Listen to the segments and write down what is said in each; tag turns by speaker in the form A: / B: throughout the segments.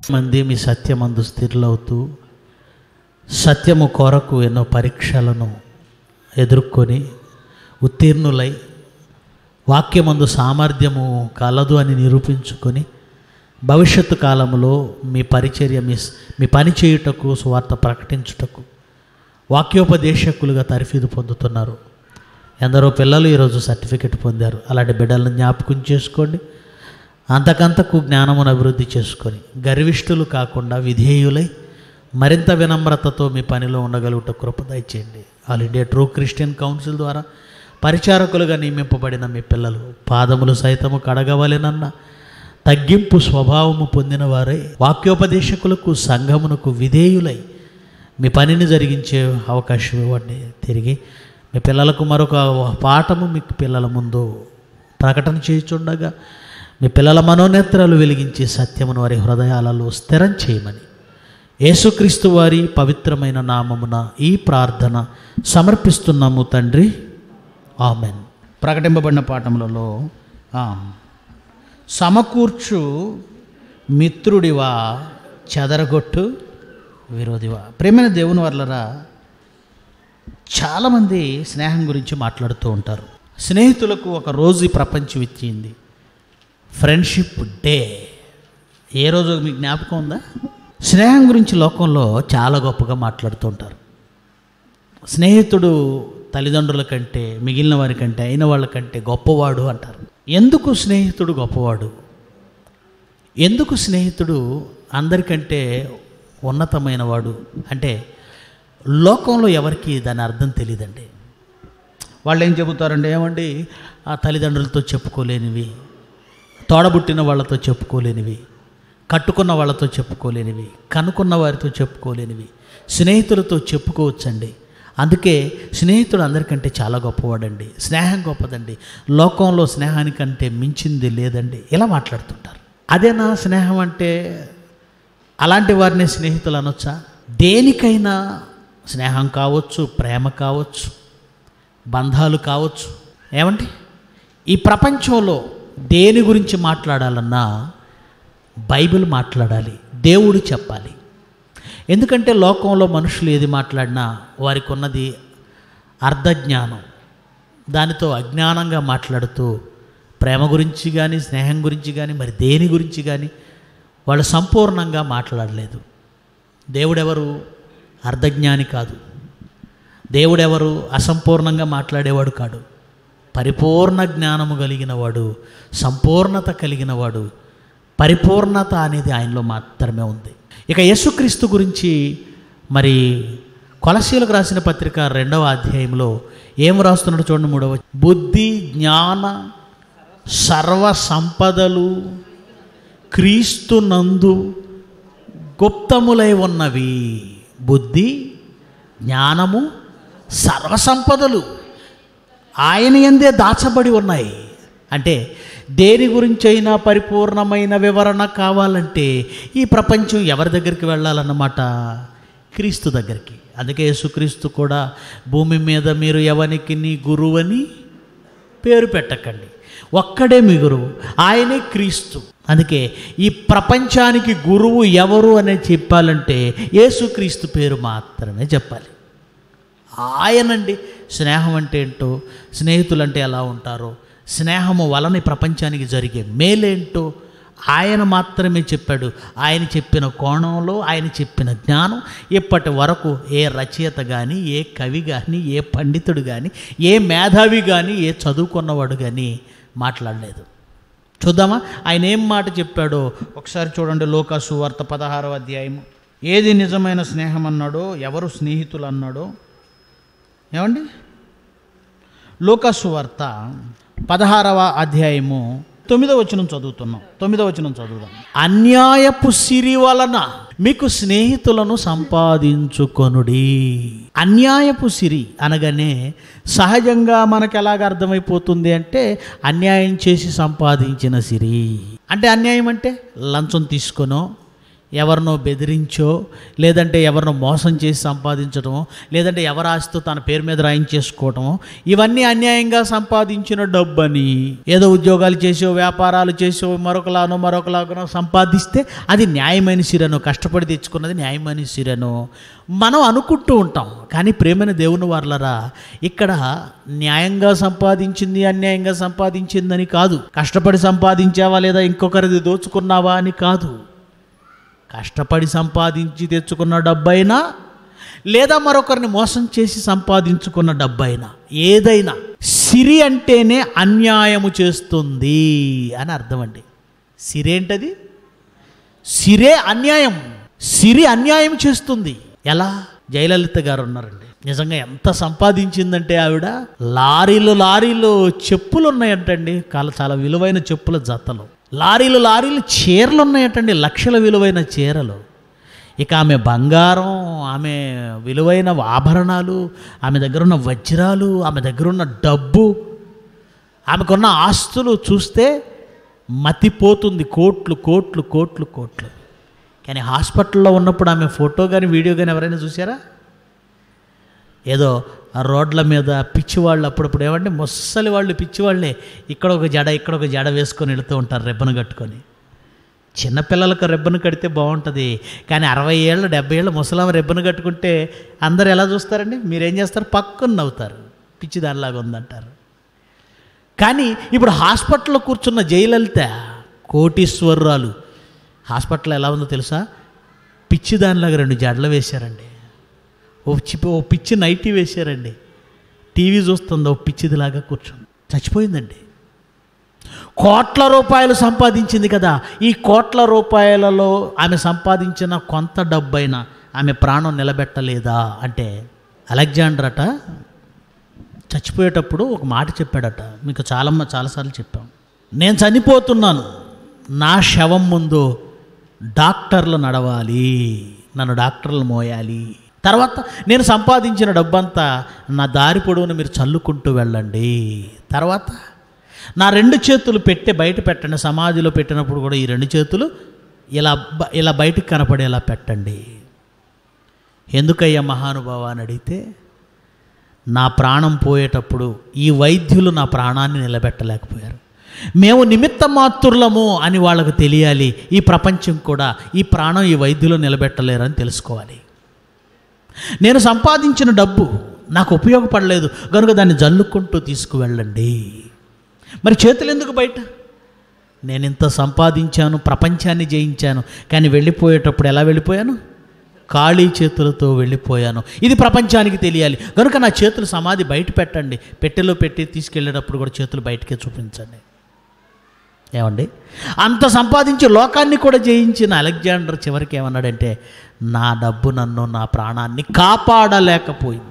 A: మంది మీ సత్యమందు స్థిరులవుతూ సత్యము కొరకు ఎన్నో పరీక్షలను ఎదుర్కొని ఉత్తీర్ణులై వాక్యమందు సామర్థ్యము కలదు అని నిరూపించుకొని భవిష్యత్తు కాలంలో మీ పరిచర్య మీ మీ పని చేయుటకు స్వార్థ ప్రకటించుటకు వాక్యోపదేశకులుగా తరఫీదు పొందుతున్నారు ఎందరో పిల్లలు ఈరోజు సర్టిఫికెట్ పొందారు అలాంటి బిడ్డలను జ్ఞాపకం చేసుకోండి అంతకంతకు జ్ఞానమును అభివృద్ధి చేసుకొని గర్విష్ఠులు కాకుండా విధేయులై మరింత వినమ్రతతో మీ పనిలో ఉండగలుగుట కృప దయచేయండి all India true Christian council ద్వారా పరిచారకులుగా నియమింపబడిన మీ పిల్లలు పాదములు సైతము కడగవలెనన్న తగ్గింపు స్వభావము పొందిన వారై వాక్యోపదేశకులకు సంఘమునకు విధేయులై మీ పనిని జరిగించే అవకాశం ఇవ్వండి తిరిగి మీ పిల్లలకు మరొక పాఠము మీ పిల్లల ముందు ప్రకటన చేయుచుండగా మీ పిల్లల మనోనేత్రాలు వెలిగించి సత్యమును వారి హృదయాలలో స్థిరం చేయమని యేసుక్రీస్తు వారి పవిత్రమైన నామమున ఈ ప్రార్థన సమర్పిస్తున్నాము తండ్రి ఆమెన్ ప్రకటింపబడిన పాఠములలో ఆ, సమకూర్చు మిత్రుడివా చెదరగొట్టు విరోధివా ప్రేమైన దేవుని వర్లరా చాలామంది స్నేహం గురించి మాట్లాడుతూ ఉంటారు స్నేహితులకు ఒక రోజు ఈ ప్రపంచం ఇచ్చింది ఫ్రెండ్షిప్ డే ఏ రోజు మీకు జ్ఞాపకం ఉందా స్నేహం గురించి లోకంలో చాలా గొప్పగా మాట్లాడుతూ ఉంటారు స్నేహితుడు తల్లిదండ్రుల కంటే మిగిలిన వారి కంటే అయిన వాళ్ళ కంటే గొప్పవాడు అంటారు ఎందుకు స్నేహితుడు గొప్పవాడు ఎందుకు స్నేహితుడు అందరికంటే ఉన్నతమైన వాడు అంటే లోకంలో ఎవరికి దాని అర్థం తెలియదండి వాళ్ళు ఏం చెబుతారండి ఏమండి ఆ తల్లిదండ్రులతో చెప్పుకోలేనివి తోడబుట్టిన వాళ్ళతో చెప్పుకోలేనివి కట్టుకున్న వాళ్ళతో చెప్పుకోలేనివి కనుక్కున్న వారితో చెప్పుకోలేనివి స్నేహితులతో చెప్పుకోవచ్చండి అందుకే స్నేహితుడు అందరికంటే చాలా గొప్పవాడండి స్నేహం గొప్పదండి లోకంలో స్నేహానికంటే మించింది లేదండి ఇలా మాట్లాడుతుంటారు అదేనా స్నేహం అంటే అలాంటి వారిని స్నేహితులు అనొచ్చా దేనికైనా స్నేహం కావచ్చు ప్రేమ కావచ్చు బంధాలు కావచ్చు ఏమండి ఈ ప్రపంచంలో దేని గురించి మాట్లాడాలన్నా బైబిల్ మాట్లాడాలి దేవుడు చెప్పాలి ఎందుకంటే లోకంలో మనుషులు ఏది మాట్లాడినా వారికి ఉన్నది అర్ధజ్ఞానం దానితో అజ్ఞానంగా మాట్లాడుతూ ప్రేమ గురించి కానీ స్నేహం గురించి కానీ మరి దేని గురించి కానీ వాళ్ళు సంపూర్ణంగా మాట్లాడలేదు దేవుడెవరు అర్ధజ్ఞాని కాదు దేవుడెవరు అసంపూర్ణంగా మాట్లాడేవాడు కాడు పరిపూర్ణ జ్ఞానము కలిగిన వాడు సంపూర్ణత కలిగిన వాడు పరిపూర్ణత అనేది ఆయనలో మాత్రమే ఉంది ఇక యేసుక్రీస్తు గురించి మరి కొలసీలకు రాసిన పత్రిక రెండవ అధ్యాయంలో ఏం రాస్తున్నాడు చూడండి మూడవ బుద్ధి జ్ఞాన సర్వ సంపదలు క్రీస్తునందు గుప్తములై ఉన్నవి బుద్ధి జ్ఞానము సర్వసంపదలు ఆయన ఎందే దాచబడి ఉన్నాయి అంటే దేని గురించైనా పరిపూర్ణమైన వివరణ కావాలంటే ఈ ప్రపంచం ఎవరి దగ్గరికి వెళ్ళాలన్నమాట క్రీస్తు దగ్గరికి అందుకే యేసుక్రీస్తు కూడా భూమి మీద మీరు ఎవరికి నీ గురువని పేరు పెట్టకండి ఒక్కడే మీ గురువు ఆయనే క్రీస్తు అందుకే ఈ ప్రపంచానికి గురువు ఎవరు అనేది చెప్పాలంటే యేసుక్రీస్తు పేరు మాత్రమే చెప్పాలి ఆయనండి స్నేహం అంటే ఏంటో స్నేహితులు అంటే ఎలా ఉంటారో స్నేహము వలన ఈ ప్రపంచానికి జరిగే మేలేంటో ఆయన మాత్రమే చెప్పాడు ఆయన చెప్పిన కోణంలో ఆయన చెప్పిన జ్ఞానం ఇప్పటి వరకు ఏ రచయిత కానీ ఏ కవి కానీ ఏ పండితుడు కానీ ఏ మేధావి కానీ ఏ చదువుకున్నవాడు కానీ మాట్లాడలేదు చూద్దామా ఆయన ఏం మాట చెప్పాడో ఒకసారి చూడండి లోకాసు వార్త పదహారవ అధ్యాయము ఏది నిజమైన స్నేహం అన్నాడో ఎవరు స్నేహితులు అన్నాడో ఏమండి లోకాసు వార్త పదహారవ అధ్యాయము తొమ్మిదవ వచనం చదువుతున్నాం తొమ్మిదవ వచనం చదువుదాం అన్యాయపు సిరి వలన మీకు స్నేహితులను సంపాదించుకొనుడి అన్యాయపు సిరి అనగానే సహజంగా మనకు ఎలాగ అర్థమైపోతుంది అంటే అన్యాయం చేసి సంపాదించిన సిరి అంటే అన్యాయం అంటే లంచం తీసుకొనో ఎవరినో బెదిరించో లేదంటే ఎవరినో మోసం చేసి సంపాదించడమో లేదంటే ఎవరి ఆస్తితో తన పేరు మీద రాయించేసుకోవటమో ఇవన్నీ అన్యాయంగా సంపాదించిన డబ్బని ఏదో ఉద్యోగాలు చేసో వ్యాపారాలు చేసో మరొకలానో మరొకలాగానో సంపాదిస్తే అది న్యాయమైన సిరను కష్టపడి తెచ్చుకున్నది న్యాయమైన సిరను మనం అనుకుంటూ ఉంటాం కానీ ప్రేమైన దేవుని వాళ్ళరా ఇక్కడ న్యాయంగా సంపాదించింది అన్యాయంగా సంపాదించిందని కాదు కష్టపడి సంపాదించావా లేదా ఇంకొకరిది దోచుకున్నావా అని కాదు కష్టపడి సంపాదించి తెచ్చుకున్న డబ్బైనా లేదా మరొకరిని మోసం చేసి సంపాదించుకున్న డబ్బైనా ఏదైనా సిరి అంటేనే అన్యాయము చేస్తుంది అని అర్థం అండి సిరి ఏంటది సిరే అన్యాయం సిరి అన్యాయం చేస్తుంది ఎలా జయలలిత గారు ఉన్నారండి నిజంగా ఎంత సంపాదించిందంటే ఆవిడ లారీలు లారీలు చెప్పులు ఉన్నాయంటండి చాలా చాలా విలువైన చెప్పుల జతలు లారీలు లారీలు చీరలు ఉన్నాయటండి లక్షల విలువైన చీరలు ఇక ఆమె బంగారం ఆమె విలువైన ఆభరణాలు ఆమె దగ్గర ఉన్న వజ్రాలు ఆమె దగ్గర ఉన్న డబ్బు ఆమెకున్న ఆస్తులు చూస్తే మతిపోతుంది కోట్లు కోట్లు కోట్లు కోట్లు కానీ హాస్పిటల్లో ఉన్నప్పుడు ఆమె ఫోటో కానీ వీడియో కానీ ఎవరైనా చూసారా ఏదో ఆ రోడ్ల మీద పిచ్చివాళ్ళు అప్పుడప్పుడు ఏమంటే ముసలి వాళ్ళు పిచ్చివాళ్ళే ఇక్కడ ఒక జడ ఇక్కడ ఒక జడ వేసుకొని వెళుతూ ఉంటారు రెబ్బను కట్టుకొని చిన్నపిల్లలకు రెబ్బను కడితే బాగుంటుంది కానీ అరవై ఏళ్ళు డెబ్బై ఏళ్ళు ముసలాం రెబ్బను కట్టుకుంటే అందరు ఎలా చూస్తారండి మీరేం చేస్తారు పక్కన నవ్వుతారు పిచ్చి దానిలాగా ఉందంటారు కానీ ఇప్పుడు హాస్పిటల్లో కూర్చున్న జయలలిత కోటీశ్వరరాలు హాస్పిటల్ ఎలా ఉందో తెలుసా పిచ్చి దానిలాగా రెండు జడలు వేశారండి ఓ చిప్పి ఓ పిచ్చి నైటీ వేశారండి టీవీ చూస్తుంది ఓ పిచ్చిదిలాగా కూర్చుంది చచ్చిపోయిందండి కోట్ల రూపాయలు సంపాదించింది కదా ఈ కోట్ల రూపాయలలో ఆమె సంపాదించిన కొంత డబ్బైనా ఆమె ప్రాణం నిలబెట్టలేదా అంటే అలెగ్జాండర్ అట చచ్చిపోయేటప్పుడు ఒక మాట చెప్పాడట మీకు చాలా చాలాసార్లు చెప్పాం నేను చనిపోతున్నాను నా శవం ముందు డాక్టర్లు నడవాలి నన్ను డాక్టర్లు మోయాలి తర్వాత నేను సంపాదించిన డబ్బంతా నా దారి పొడవును మీరు చల్లుకుంటూ వెళ్ళండి తర్వాత నా రెండు చేతులు పెట్టే బయట పెట్టండి సమాధిలో పెట్టినప్పుడు కూడా ఈ రెండు చేతులు ఇలా బ- ఇలా బయటికి కనపడేలా పెట్టండి ఎందుకయ్యా మహానుభావ అని అడిగితే నా ప్రాణం పోయేటప్పుడు ఈ వైద్యులు నా ప్రాణాన్ని నిలబెట్టలేకపోయారు మేము నిమిత్త మాత్రులము అని వాళ్ళకు తెలియాలి ఈ ప్రపంచం కూడా ఈ ప్రాణం ఈ వైద్యులు నిలబెట్టలేరని తెలుసుకోవాలి నేను సంపాదించిన డబ్బు నాకు ఉపయోగపడలేదు కనుక దాన్ని జల్లుకుంటూ తీసుకువెళ్ళండి మరి చేతులు ఎందుకు బయట నేను ఇంత సంపాదించాను ప్రపంచాన్ని జయించాను కానీ వెళ్ళిపోయేటప్పుడు ఎలా వెళ్ళిపోయాను ఖాళీ చేతులతో వెళ్ళిపోయాను ఇది ప్రపంచానికి తెలియాలి కనుక నా చేతులు సమాధి బయట పెట్టండి పెట్టెలో పెట్టి తీసుకెళ్ళేటప్పుడు కూడా చేతులు బయటకే చూపించండి ఏమండి అంత సంపాదించి లోకాన్ని కూడా జయించిన అలెగ్జాండర్ చివరికి ఏమన్నాడంటే నా డబ్బు నన్ను నా ప్రాణాన్ని కాపాడలేకపోయింది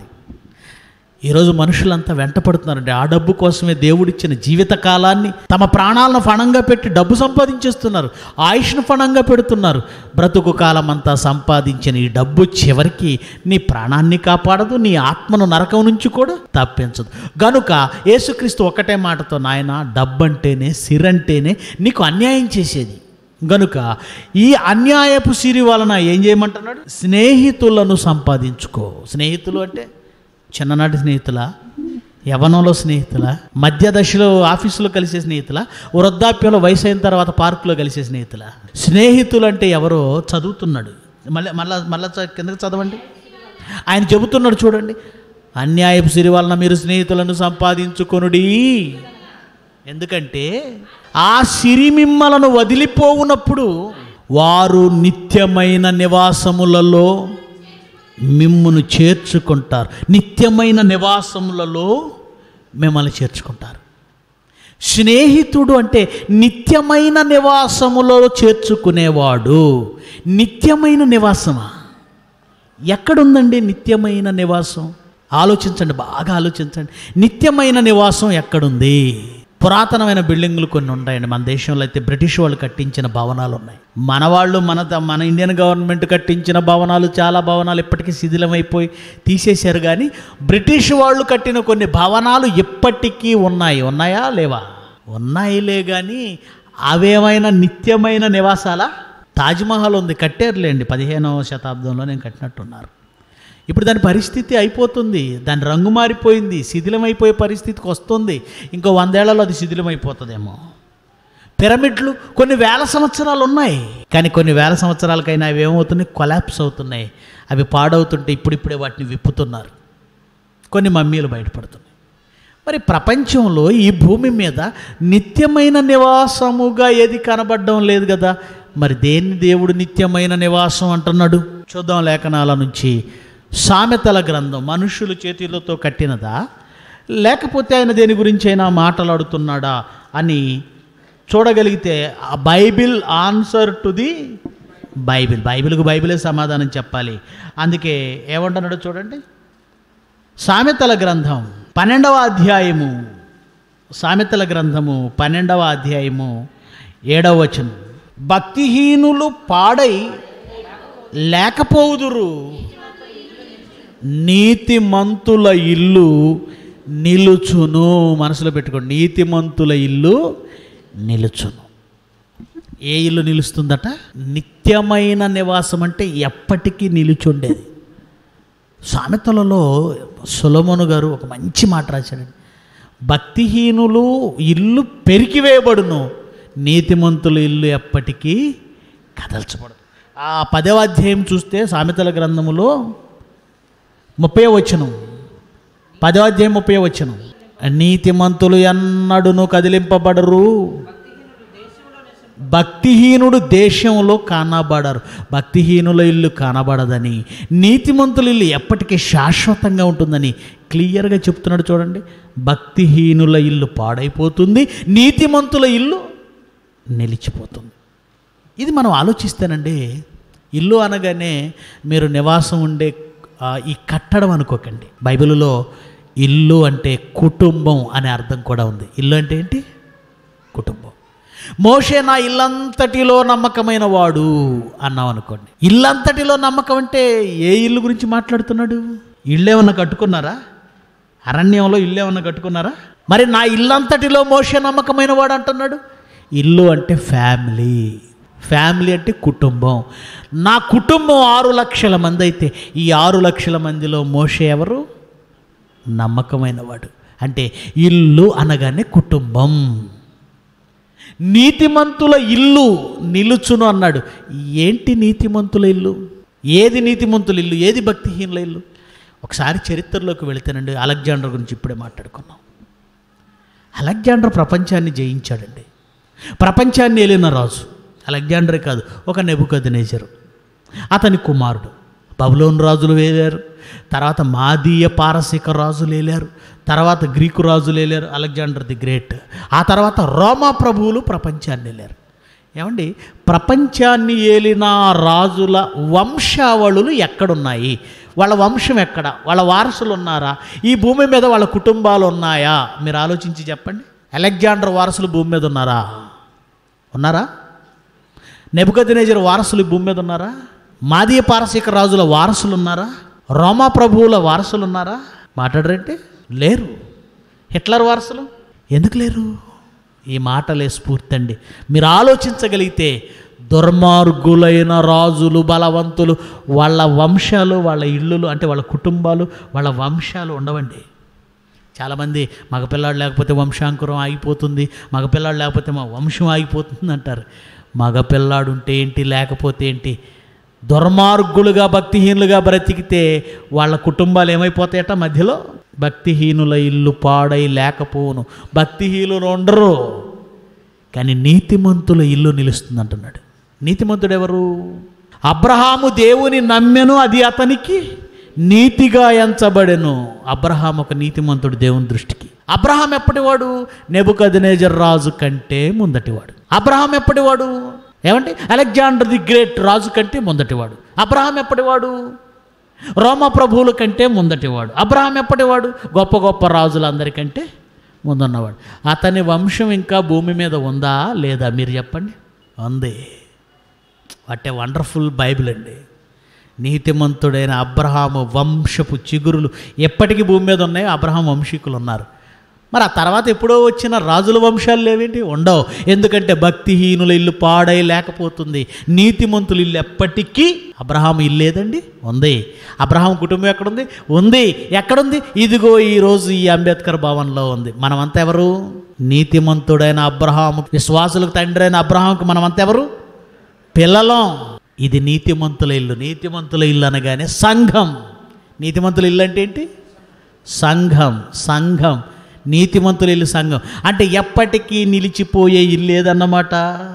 A: ఈరోజు మనుషులంతా వెంటపడుతున్నారండి ఆ డబ్బు కోసమే దేవుడిచ్చిన జీవిత కాలాన్ని తమ ప్రాణాలను ఫణంగా పెట్టి డబ్బు సంపాదించేస్తున్నారు ఆయుష్ను ఫణంగా పెడుతున్నారు బ్రతుకు కాలం అంతా సంపాదించిన ఈ డబ్బు చివరికి నీ ప్రాణాన్ని కాపాడదు నీ ఆత్మను నరకం నుంచి కూడా తప్పించదు గనుక యేసుక్రీస్తు ఒకటే మాటతో నాయన డబ్బంటేనే సిరంటేనే నీకు అన్యాయం చేసేది గనుక ఈ అన్యాయపు సిరి వలన ఏం చేయమంటున్నాడు స్నేహితులను సంపాదించుకో స్నేహితులు అంటే చిన్ననాటి స్నేహితుల యవనంలో స్నేహితుల మధ్య దశలో ఆఫీసులో కలిసే స్నేహితుల వృద్ధాప్యంలో వయసు అయిన తర్వాత పార్కులో కలిసే స్నేహితుల స్నేహితులు అంటే ఎవరో చదువుతున్నాడు మళ్ళీ మళ్ళా మళ్ళా చ- కిందకి చదవండి ఆయన చెబుతున్నాడు చూడండి అన్యాయపు సిరి వలన మీరు స్నేహితులను సంపాదించుకొనుడి ఎందుకంటే ఆ సిరి మిమ్మలను వదిలిపోవునప్పుడు వారు నిత్యమైన నివాసములలో మిమ్మును చేర్చుకుంటారు నిత్యమైన నివాసములలో మిమ్మల్ని చేర్చుకుంటారు స్నేహితుడు అంటే నిత్యమైన నివాసములో చేర్చుకునేవాడు నిత్యమైన నివాసమా ఎక్కడుందండి నిత్యమైన నివాసం ఆలోచించండి బాగా ఆలోచించండి నిత్యమైన నివాసం ఎక్కడుంది పురాతనమైన బిల్డింగులు కొన్ని ఉంటాయండి మన దేశంలో అయితే బ్రిటిష్ వాళ్ళు కట్టించిన భవనాలు ఉన్నాయి మన వాళ్ళు మన ద- మన ఇండియన్ గవర్నమెంట్ కట్టించిన భవనాలు చాలా భవనాలు ఇప్పటికీ శిథిలమైపోయి తీసేశారు కానీ బ్రిటిష్ వాళ్ళు కట్టిన కొన్ని భవనాలు ఇప్పటికీ ఉన్నాయి ఉన్నాయా లేవా ఉన్నాయిలే కానీ అవేమైనా నిత్యమైన నివాసాలా తాజ్మహల్ ఉంది కట్టారులేండి పదిహేనవ శతాబ్దంలో నేను కట్టినట్టున్నారు ఇప్పుడు దాని పరిస్థితి అయిపోతుంది దాని రంగు మారిపోయింది శిథిలమైపోయే పరిస్థితికి వస్తుంది ఇంకో వందేళ్లలో అది శిథిలమైపోతుందేమో పిరమిడ్లు కొన్ని వేల సంవత్సరాలు ఉన్నాయి కానీ కొన్ని వేల సంవత్సరాలకైనా అవి ఏమవుతున్నాయి కొలాప్స్ అవుతున్నాయి అవి పాడవుతుంటే ఇప్పుడిప్పుడే వాటిని విప్పుతున్నారు కొన్ని మమ్మీలు బయటపడుతున్నాయి మరి ప్రపంచంలో ఈ భూమి మీద నిత్యమైన నివాసముగా ఏది కనబడడం లేదు కదా మరి దేన్ని దేవుడు నిత్యమైన నివాసం అంటున్నాడు చూద్దాం లేఖనాల నుంచి సామెతల గ్రంథం మనుషులు చేతులతో కట్టినదా లేకపోతే ఆయన దేని గురించి అయినా మాట్లాడుతున్నాడా అని చూడగలిగితే ఆ Bible answer to the Bible బైబిల్కు బైబిలే సమాధానం చెప్పాలి అందుకే ఏమంటున్నాడో చూడండి సామెతల గ్రంథం పన్నెండవ అధ్యాయము సామెతల గ్రంథము పన్నెండవ అధ్యాయము ఏడవ వచనం భక్తిహీనులు పాడై లేకపోదురు నీతిమంతుల ఇల్లు నిలుచును మనసులో పెట్టుకోండి నీతిమంతుల ఇల్లు నిలుచును ఏ ఇల్లు నిలుస్తుందట నిత్యమైన నివాసం అంటే ఎప్పటికీ నిలుచుండేది సామెతలలో సొలమోను గారు ఒక మంచి మాట రాశాడండి భక్తిహీనులు ఇల్లు పెరికివేయబడును నీతిమంతుల ఇల్లు ఎప్పటికీ కదల్చబడదు ఆ పదవ అధ్యాయం చూస్తే సామెతల గ్రంథములో ముప్పై వచనం పదవ అధ్యాయం ముప్పై వచనం నీతిమంతులు ఎన్నడును కదిలింపబడరు భక్తిహీనుడు దేశంలో కానబడరు భక్తిహీనుల ఇల్లు కానబడదని నీతిమంతుల ఇల్లు ఎప్పటికీ శాశ్వతంగా ఉంటుందని క్లియర్గా చెప్తున్నాడు చూడండి భక్తిహీనుల ఇల్లు పాడైపోతుంది నీతిమంతుల ఇల్లు నిలిచిపోతుంది ఇది మనం ఆలోచిస్తేనండి ఇల్లు అనగానే మీరు నివాసం ఉండే ఆ, ఈ కట్టడం అనుకోకండి బైబిల్లో ఇల్లు అంటే కుటుంబం అనే అర్థం కూడా ఉంది ఇల్లు అంటే ఏంటి కుటుంబం మోషే నా ఇల్లంతటిలో నమ్మకమైన వాడు అన్నాం అనుకోండి ఇల్లంతటిలో నమ్మకం అంటే ఏ ఇల్లు గురించి మాట్లాడుతున్నాడు ఇల్లు ఏమన్నా కట్టుకున్నారా అరణ్యంలో ఇల్లు ఏమన్నా కట్టుకున్నారా మరి నా ఇల్లంతటిలో మోషే నమ్మకమైన వాడు అంటున్నాడు ఇల్లు అంటే ఫ్యామిలీ ఫ్యామిలీ అంటే కుటుంబం నా కుటుంబం ఆరు లక్షల మంది అయితే ఈ ఆరు లక్షల మందిలో మోషే ఎవరు నమ్మకమైన వాడు అంటే ఇల్లు అనగానే కుటుంబం నీతిమంతుల ఇల్లు నిలుచును అన్నాడు ఏంటి నీతిమంతుల ఇల్లు ఏది నీతిమంతుల ఇల్లు ఏది భక్తిహీనుల ఇల్లు ఒకసారి చరిత్రలోకి వెళితేనండి అలెగ్జాండర్ గురించి ఇప్పుడే మాట్లాడుకున్నాం అలెగ్జాండర్ ప్రపంచాన్ని జయించాడండి ప్రపంచాన్ని ఏలిన రాజు అలెగ్జాండరే కాదు ఒక నెబుకద్నేజరు అతని కుమారుడు బబులోన్ రాజులు వేలారు తర్వాత మాదీయ పారసీక రాజులు వేలారు తర్వాత గ్రీకు రాజులు వేలారు అలెగ్జాండర్ ది గ్రేట్ ఆ తర్వాత రోమా ప్రభువులు ప్రపంచాన్ని వెళ్ళారు ఏమండి ప్రపంచాన్ని ఏలిన రాజుల వంశావళులు ఎక్కడున్నాయి వాళ్ళ వంశం ఎక్కడ వాళ్ళ వారసులు ఉన్నారా ఈ భూమి మీద వాళ్ళ కుటుంబాలు ఉన్నాయా మీరు ఆలోచించి చెప్పండి అలెగ్జాండర్ వారసులు భూమి మీద ఉన్నారా ఉన్నారా నెబుకద్నేజర్ వారసులు ఈ భూమి మీద ఉన్నారా మాదీయ పారసీక రాజుల వారసులు ఉన్నారా రోమా ప్రభువుల వారసులు ఉన్నారా మాట్లాడరంటే లేరు హిట్లర్ వారసులు ఎందుకు లేరు ఈ మాటలే స్ఫూర్తి అండి మీరు ఆలోచించగలిగితే దుర్మార్గులైన రాజులు బలవంతులు వాళ్ళ వంశాలు వాళ్ళ ఇల్లులు అంటే వాళ్ళ కుటుంబాలు వాళ్ళ వంశాలు ఉండవండి చాలామంది మగపిల్లాడు లేకపోతే వంశాంకురం ఆగిపోతుంది మగపిల్లాడు లేకపోతే మా వంశం ఆగిపోతుంది అంటారు మగపిల్లాడు ఉంటే ఏంటి లేకపోతే ఏంటి దుర్మార్గులుగా భక్తిహీనులుగా బ్రతికితే వాళ్ళ కుటుంబాలు ఏమైపోతాయట మధ్యలో భక్తిహీనుల ఇల్లు పాడై లేకపోను భక్తిహీనులు ఉండరు కానీ నీతిమంతుల ఇల్లు నిలుస్తుంది అంటున్నాడు నీతిమంతుడు ఎవరు అబ్రహాము దేవుని నమ్మెను అది అతనికి నీతిగా ఎంచబడెను అబ్రహాం ఒక నీతిమంతుడు దేవుని దృష్టికి అబ్రహాం ఎప్పటివాడు నెబుకద్నేజర్ రాజు కంటే ముందటివాడు అబ్రహాం ఎప్పటివాడు ఏమంటే అలెగ్జాండర్ ది గ్రేట్ రాజు కంటే ముందటివాడు అబ్రహాం ఎప్పటివాడు రోమా ప్రభువుల కంటే ముందటివాడు అబ్రహాం ఎప్పటివాడు గొప్ప గొప్ప రాజులందరికంటే ముందున్నవాడు అతని వంశం ఇంకా భూమి మీద ఉందా లేదా మీరు చెప్పండి ఉంది వాట్ ఏ వండర్ఫుల్ బైబిల్ అండి నీతిమంతుడైన అబ్రహాము వంశపు చిగురులు ఎప్పటికీ భూమి మీద ఉన్నాయి అబ్రహాం వంశీకులు ఉన్నారు మరి ఆ తర్వాత ఎప్పుడో వచ్చిన రాజుల వంశాలు లేవేంటి ఉండవు ఎందుకంటే భక్తిహీనుల ఇల్లు పాడై లేకపోతుంది నీతిమంతుల ఇల్లు ఎప్పటికీ అబ్రహాం ఇల్లు లేదండి ఉంది అబ్రహాం కుటుంబం ఎక్కడుంది ఉంది ఎక్కడుంది ఇదిగో ఈరోజు ఈ అంబేద్కర్ భవన్లో ఉంది మనమంతా ఎవరు నీతిమంతుడైన అబ్రహాం విశ్వాసులకు తండ్రి అయిన అబ్రహాంకు మనమంతా ఎవరు పిల్లలం ఇది నీతిమంతుల ఇల్లు నీతిమంతుల ఇల్లు అనగానే సంఘం నీతిమంతుల ఇల్లు అంటే ఏంటి సంఘం సంఘం నీతిమంతుల ఇల్లు సంఘం అంటే ఎప్పటికీ నిలిచిపోయే ఇల్లు ఏదన్నమాట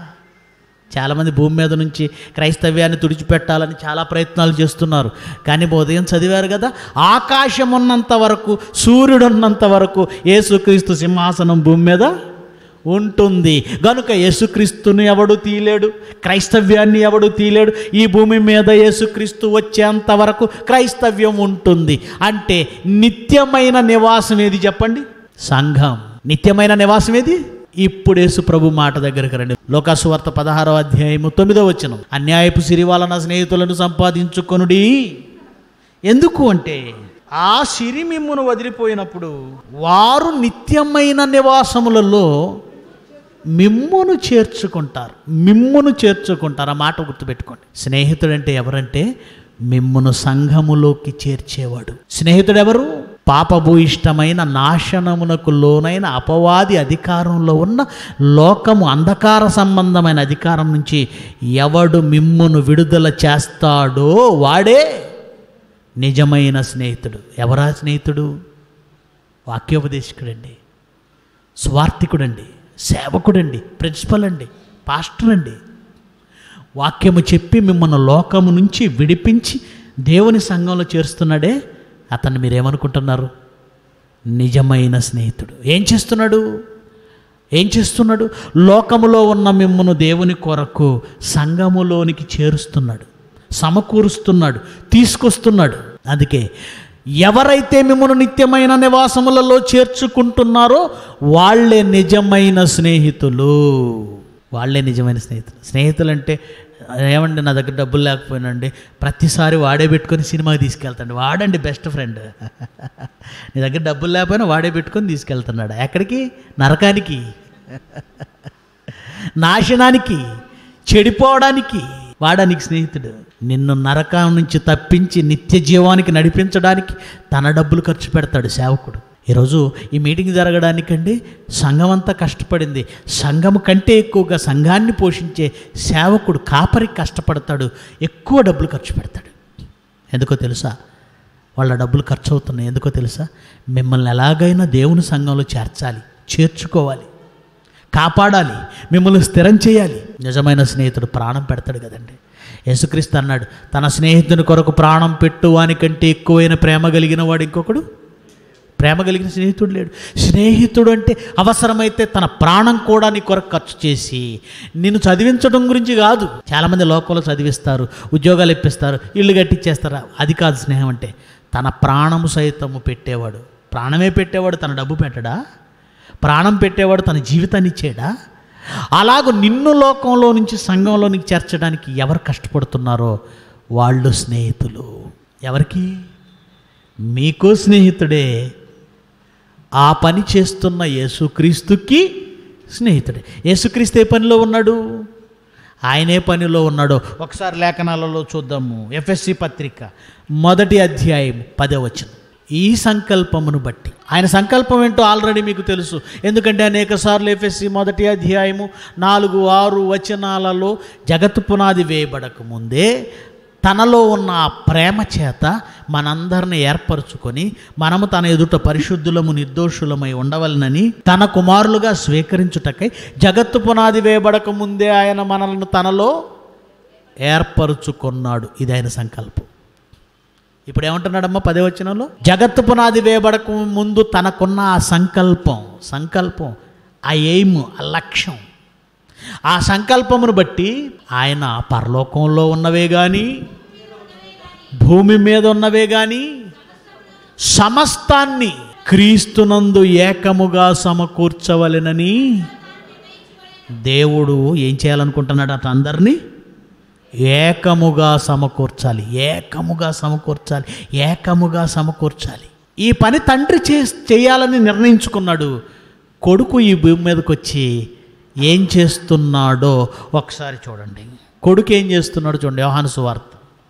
A: చాలామంది భూమి మీద నుంచి క్రైస్తవ్యాన్ని తుడిచిపెట్టాలని చాలా ప్రయత్నాలు చేస్తున్నారు కానీ ఉదయం చదివారు కదా ఆకాశం ఉన్నంత వరకు సూర్యుడు ఉన్నంత వరకు యేసుక్రీస్తు సింహాసనం భూమి మీద ఉంటుంది గనుక యేసుక్రీస్తుని ఎవడు తీలేడు క్రైస్తవ్యాన్ని ఎవడు తీలేడు ఈ భూమి మీద యేసుక్రీస్తు వచ్చేంత వరకు క్రైస్తవ్యం ఉంటుంది అంటే నిత్యమైన నివాసం ఏది చెప్పండి సంఘం నిత్యమైన నివాసం ఏది ఇప్పుడు యేసు ప్రభు మాట దగ్గరికి రండి లోకాసు వార్త పదహారో అధ్యాయము తొమ్మిదో వచ్చిన అన్యాయపు సిరి వలన స్నేహితులను సంపాదించుకొనుడి ఎందుకు అంటే ఆ సిరి మిమ్మును వదిలిపోయినప్పుడు వారు నిత్యమైన నివాసములలో మిమ్మును చేర్చుకుంటారు మిమ్మును చేర్చుకుంటారు ఆ మాట గుర్తుపెట్టుకోండి స్నేహితుడంటే ఎవరంటే మిమ్మును సంఘములోకి చేర్చేవాడు స్నేహితుడు ఎవరు పాపభూయిష్టమైన నాశనమునకు లోనైన అపవాది అధికారంలో ఉన్న లోకము అంధకార సంబంధమైన అధికారం నుంచి ఎవడు మిమ్మును విడుదల చేస్తాడో వాడే నిజమైన స్నేహితుడు ఎవరా స్నేహితుడు వాక్యోపదేశకుడండి స్వార్థికుడండి సేవకుడండి ప్రిన్సిపల్ అండి పాస్టర్ అండి వాక్యము చెప్పి మిమ్మల్ని లోకము నుంచి విడిపించి దేవుని సంఘంలో చేరుస్తున్నాడే అతన్ని మీరేమనుకుంటున్నారు నిజమైన స్నేహితుడు ఏం చేస్తున్నాడు ఏం చేస్తున్నాడు లోకములో ఉన్న మిమ్మను దేవుని కొరకు సంఘములోనికి చేరుస్తున్నాడు సమకూరుస్తున్నాడు తీసుకొస్తున్నాడు అందుకే ఎవరైతే మిమ్మల్ని నిత్యమైన నివాసములలో చేర్చుకుంటున్నారో వాళ్ళే నిజమైన స్నేహితులు వాళ్ళే నిజమైన స్నేహితులు స్నేహితులు అంటే ఏమండి నా దగ్గర డబ్బులు లేకపోయినండి ప్రతిసారి వాడే పెట్టుకొని సినిమాకి తీసుకెళ్తాడు వాడండి బెస్ట్ ఫ్రెండ్ నీ దగ్గర డబ్బులు లేకపోయినా వాడే పెట్టుకొని తీసుకెళ్తున్నాడు ఎక్కడికి నరకానికి నాశనానికి చెడిపోవడానికి వాడానికి స్నేహితుడు నిన్ను నరకం నుంచి తప్పించి నిత్య జీవానికి నడిపించడానికి తన డబ్బులు ఖర్చు పెడతాడు సేవకుడు ఈరోజు ఈ మీటింగ్ జరగడానికండి సంఘం అంతా కష్టపడింది సంఘం కంటే ఎక్కువగా సంఘాన్ని పోషించే సేవకుడు కాపరి కష్టపడతాడు ఎక్కువ డబ్బులు ఖర్చు పెడతాడు ఎందుకో తెలుసా వాళ్ళ డబ్బులు ఖర్చు అవుతున్నాయి ఎందుకో తెలుసా మిమ్మల్ని ఎలాగైనా దేవుని సంఘంలో చేర్చాలి చేర్చుకోవాలి కాపాడాలి మిమ్మల్ని స్థిరం చేయాలి నిజమైన స్నేహితుడు ప్రాణం పెడతాడు కదండి యేసుక్రీస్తు అన్నాడు తన స్నేహితుని కొరకు ప్రాణం పెట్టు వానికంటే ఎక్కువైన ప్రేమ కలిగిన వాడు ఇంకొకడు ప్రేమ కలిగిన స్నేహితుడు లేడు స్నేహితుడు అంటే అవసరమైతే తన ప్రాణం కూడా నీ కొరకు ఖర్చు చేసి నిన్ను చదివించడం గురించి కాదు చాలామంది లోకంలో చదివిస్తారు ఉద్యోగాలు ఇప్పిస్తారు ఇల్లు కట్టించేస్తారు అది కాదు స్నేహం అంటే తన ప్రాణము సైతము పెట్టేవాడు ప్రాణమే పెట్టేవాడు తన డబ్బు పెట్టడా ప్రాణం పెట్టేవాడు తన జీవితాన్ని ఇచ్చేడా అలాగ నిన్ను లోకంలో నుంచి సంఘంలోనికి చేర్చడానికి ఎవరు కష్టపడుతున్నారో వాళ్ళు స్నేహితులు ఎవరికి మీకు స్నేహితుడే ఆ పని చేస్తున్న యేసుక్రీస్తుకి స్నేహితుడే యేసుక్రీస్తు ఏ పనిలో ఉన్నాడు ఆయనే పనిలో ఉన్నాడు ఒకసారి లేఖనాలలో చూద్దాము ఎఫ్ఎస్సి పత్రిక మొదటి అధ్యాయం పదవచనం ఈ సంకల్పమును బట్టి ఆయన సంకల్పం ఏంటో ఆల్రెడీ మీకు తెలుసు ఎందుకంటే అనేక సార్లు ఎఫ్ఎస్సి మొదటి అధ్యాయము నాలుగు ఆరు వచనాలలో జగత్తు పునాది వేయబడక ముందే తనలో ఉన్న ఆ ప్రేమ చేత మనందరిని ఏర్పరచుకొని మనము తన ఎదుట పరిశుద్ధులము నిర్దోషులమై ఉండవలనని తన కుమారులుగా స్వీకరించుటకై జగత్తు పునాది వేయబడక ముందే ఆయన మనల్ని తనలో ఏర్పరచుకున్నాడు ఇది ఆయన సంకల్పం ఇప్పుడు ఏమంటున్నాడమ్మా పదే వచనంలో జగత్తు పునాది వేయబడక ముందు తనకున్న ఆ సంకల్పం సంకల్పం ఆ ఎయిమ్ ఆ లక్ష్యం ఆ సంకల్పమును బట్టి ఆయన పరలోకంలో ఉన్నవే కానీ భూమి మీద ఉన్నవే కానీ సమస్తాన్ని క్రీస్తునందు ఏకముగా సమకూర్చవలెనని దేవుడు ఏం చేయాలనుకుంటున్నాడు అట అందరినీ ఏకముగా సమకూర్చాలి ఏకముగా సమకూర్చాలి ఏకముగా సమకూర్చాలి ఈ పని తండ్రి చే చేయాలని నిర్ణయించుకున్నాడు కొడుకు ఈ భూమి మీదకి వచ్చి ఏం చేస్తున్నాడో ఒకసారి చూడండి కొడుకు ఏం చేస్తున్నాడో చూడండి యోహాను సువార్త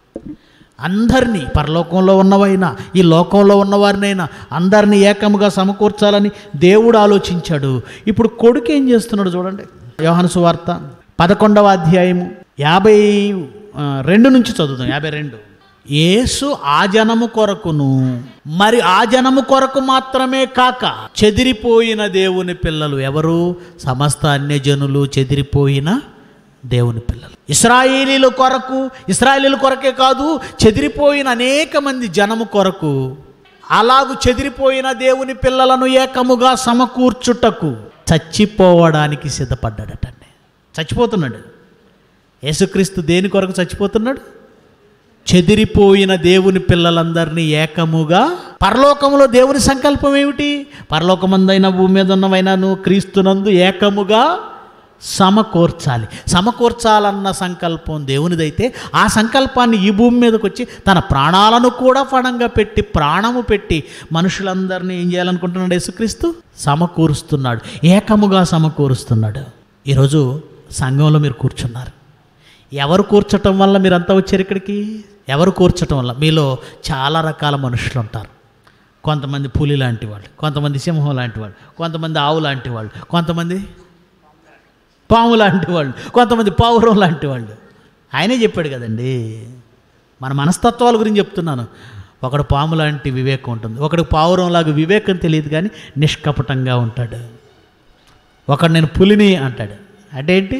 A: అందరినీ పరలోకంలో ఉన్నవైనా ఈ లోకంలో ఉన్నవారినైనా అందరినీ ఏకముగా సమకూర్చాలని దేవుడు ఆలోచించాడు ఇప్పుడు కొడుకు ఏం చేస్తున్నాడు చూడండి యోహాను సువార్త పదకొండవ అధ్యాయము యాభై ఆ, రెండు నుంచి చదువుదాం యాభై రెండు యేసు ఆ జనము కొరకును మరి ఆ జనము కొరకు మాత్రమే కాక చెదిరిపోయిన దేవుని పిల్లలు ఎవరు సమస్త అన్యజనులు చెదిరిపోయిన దేవుని పిల్లలు ఇస్రాయేలీల కొరకు ఇస్రాయేలీల కొరకే కాదు చెదిరిపోయిన అనేక మంది జనము కొరకు అలాగు చెదిరిపోయిన దేవుని పిల్లలను ఏకముగా సమకూర్చుటకు చచ్చిపోవడానికి సిద్ధపడ్డాడటండి చచ్చిపోతున్నాడు యేసుక్రీస్తు దేని కొరకు చచ్చిపోతున్నాడు చెదిరిపోయిన దేవుని పిల్లలందరినీ ఏకముగా పరలోకములో దేవుని సంకల్పం ఏమిటి పరలోకమందైన భూమి మీద ఉన్నవైనాను క్రీస్తునందు ఏకముగా సమకూర్చాలి సమకూర్చాలన్న సంకల్పం దేవునిదైతే ఆ సంకల్పాన్ని ఈ భూమి మీదకి వచ్చి తన ప్రాణాలను కూడా పణంగా పెట్టి ప్రాణము పెట్టి మనుషులందరినీ ఏం చేయాలనుకుంటున్నాడు యేసుక్రీస్తు సమకూరుస్తున్నాడు ఏకముగా సమకూరుస్తున్నాడు ఈరోజు సంఘంలో మీరు కూర్చున్నారు ఎవరు కూర్చటం వల్ల మీరంతా వచ్చారు ఇక్కడికి ఎవరు కూర్చటం వల్ల మీలో చాలా రకాల మనుషులు ఉంటారు కొంతమంది పులి లాంటి వాళ్ళు కొంతమంది సింహం లాంటి వాళ్ళు కొంతమంది ఆవు లాంటి వాళ్ళు కొంతమంది పాము లాంటి వాళ్ళు కొంతమంది పావురం లాంటి వాళ్ళు ఆయనే చెప్పాడు కదండి మన మనస్తత్వాల గురించి చెప్తున్నాను ఒకడు పాము లాంటి వివేకం ఉంటుంది ఒకడు పావురం లాగా వివేకం తెలియదు కానీ నిష్కపటంగా ఉంటాడు ఒకడు నేను పులిని అంటాడు అంటే ఏంటి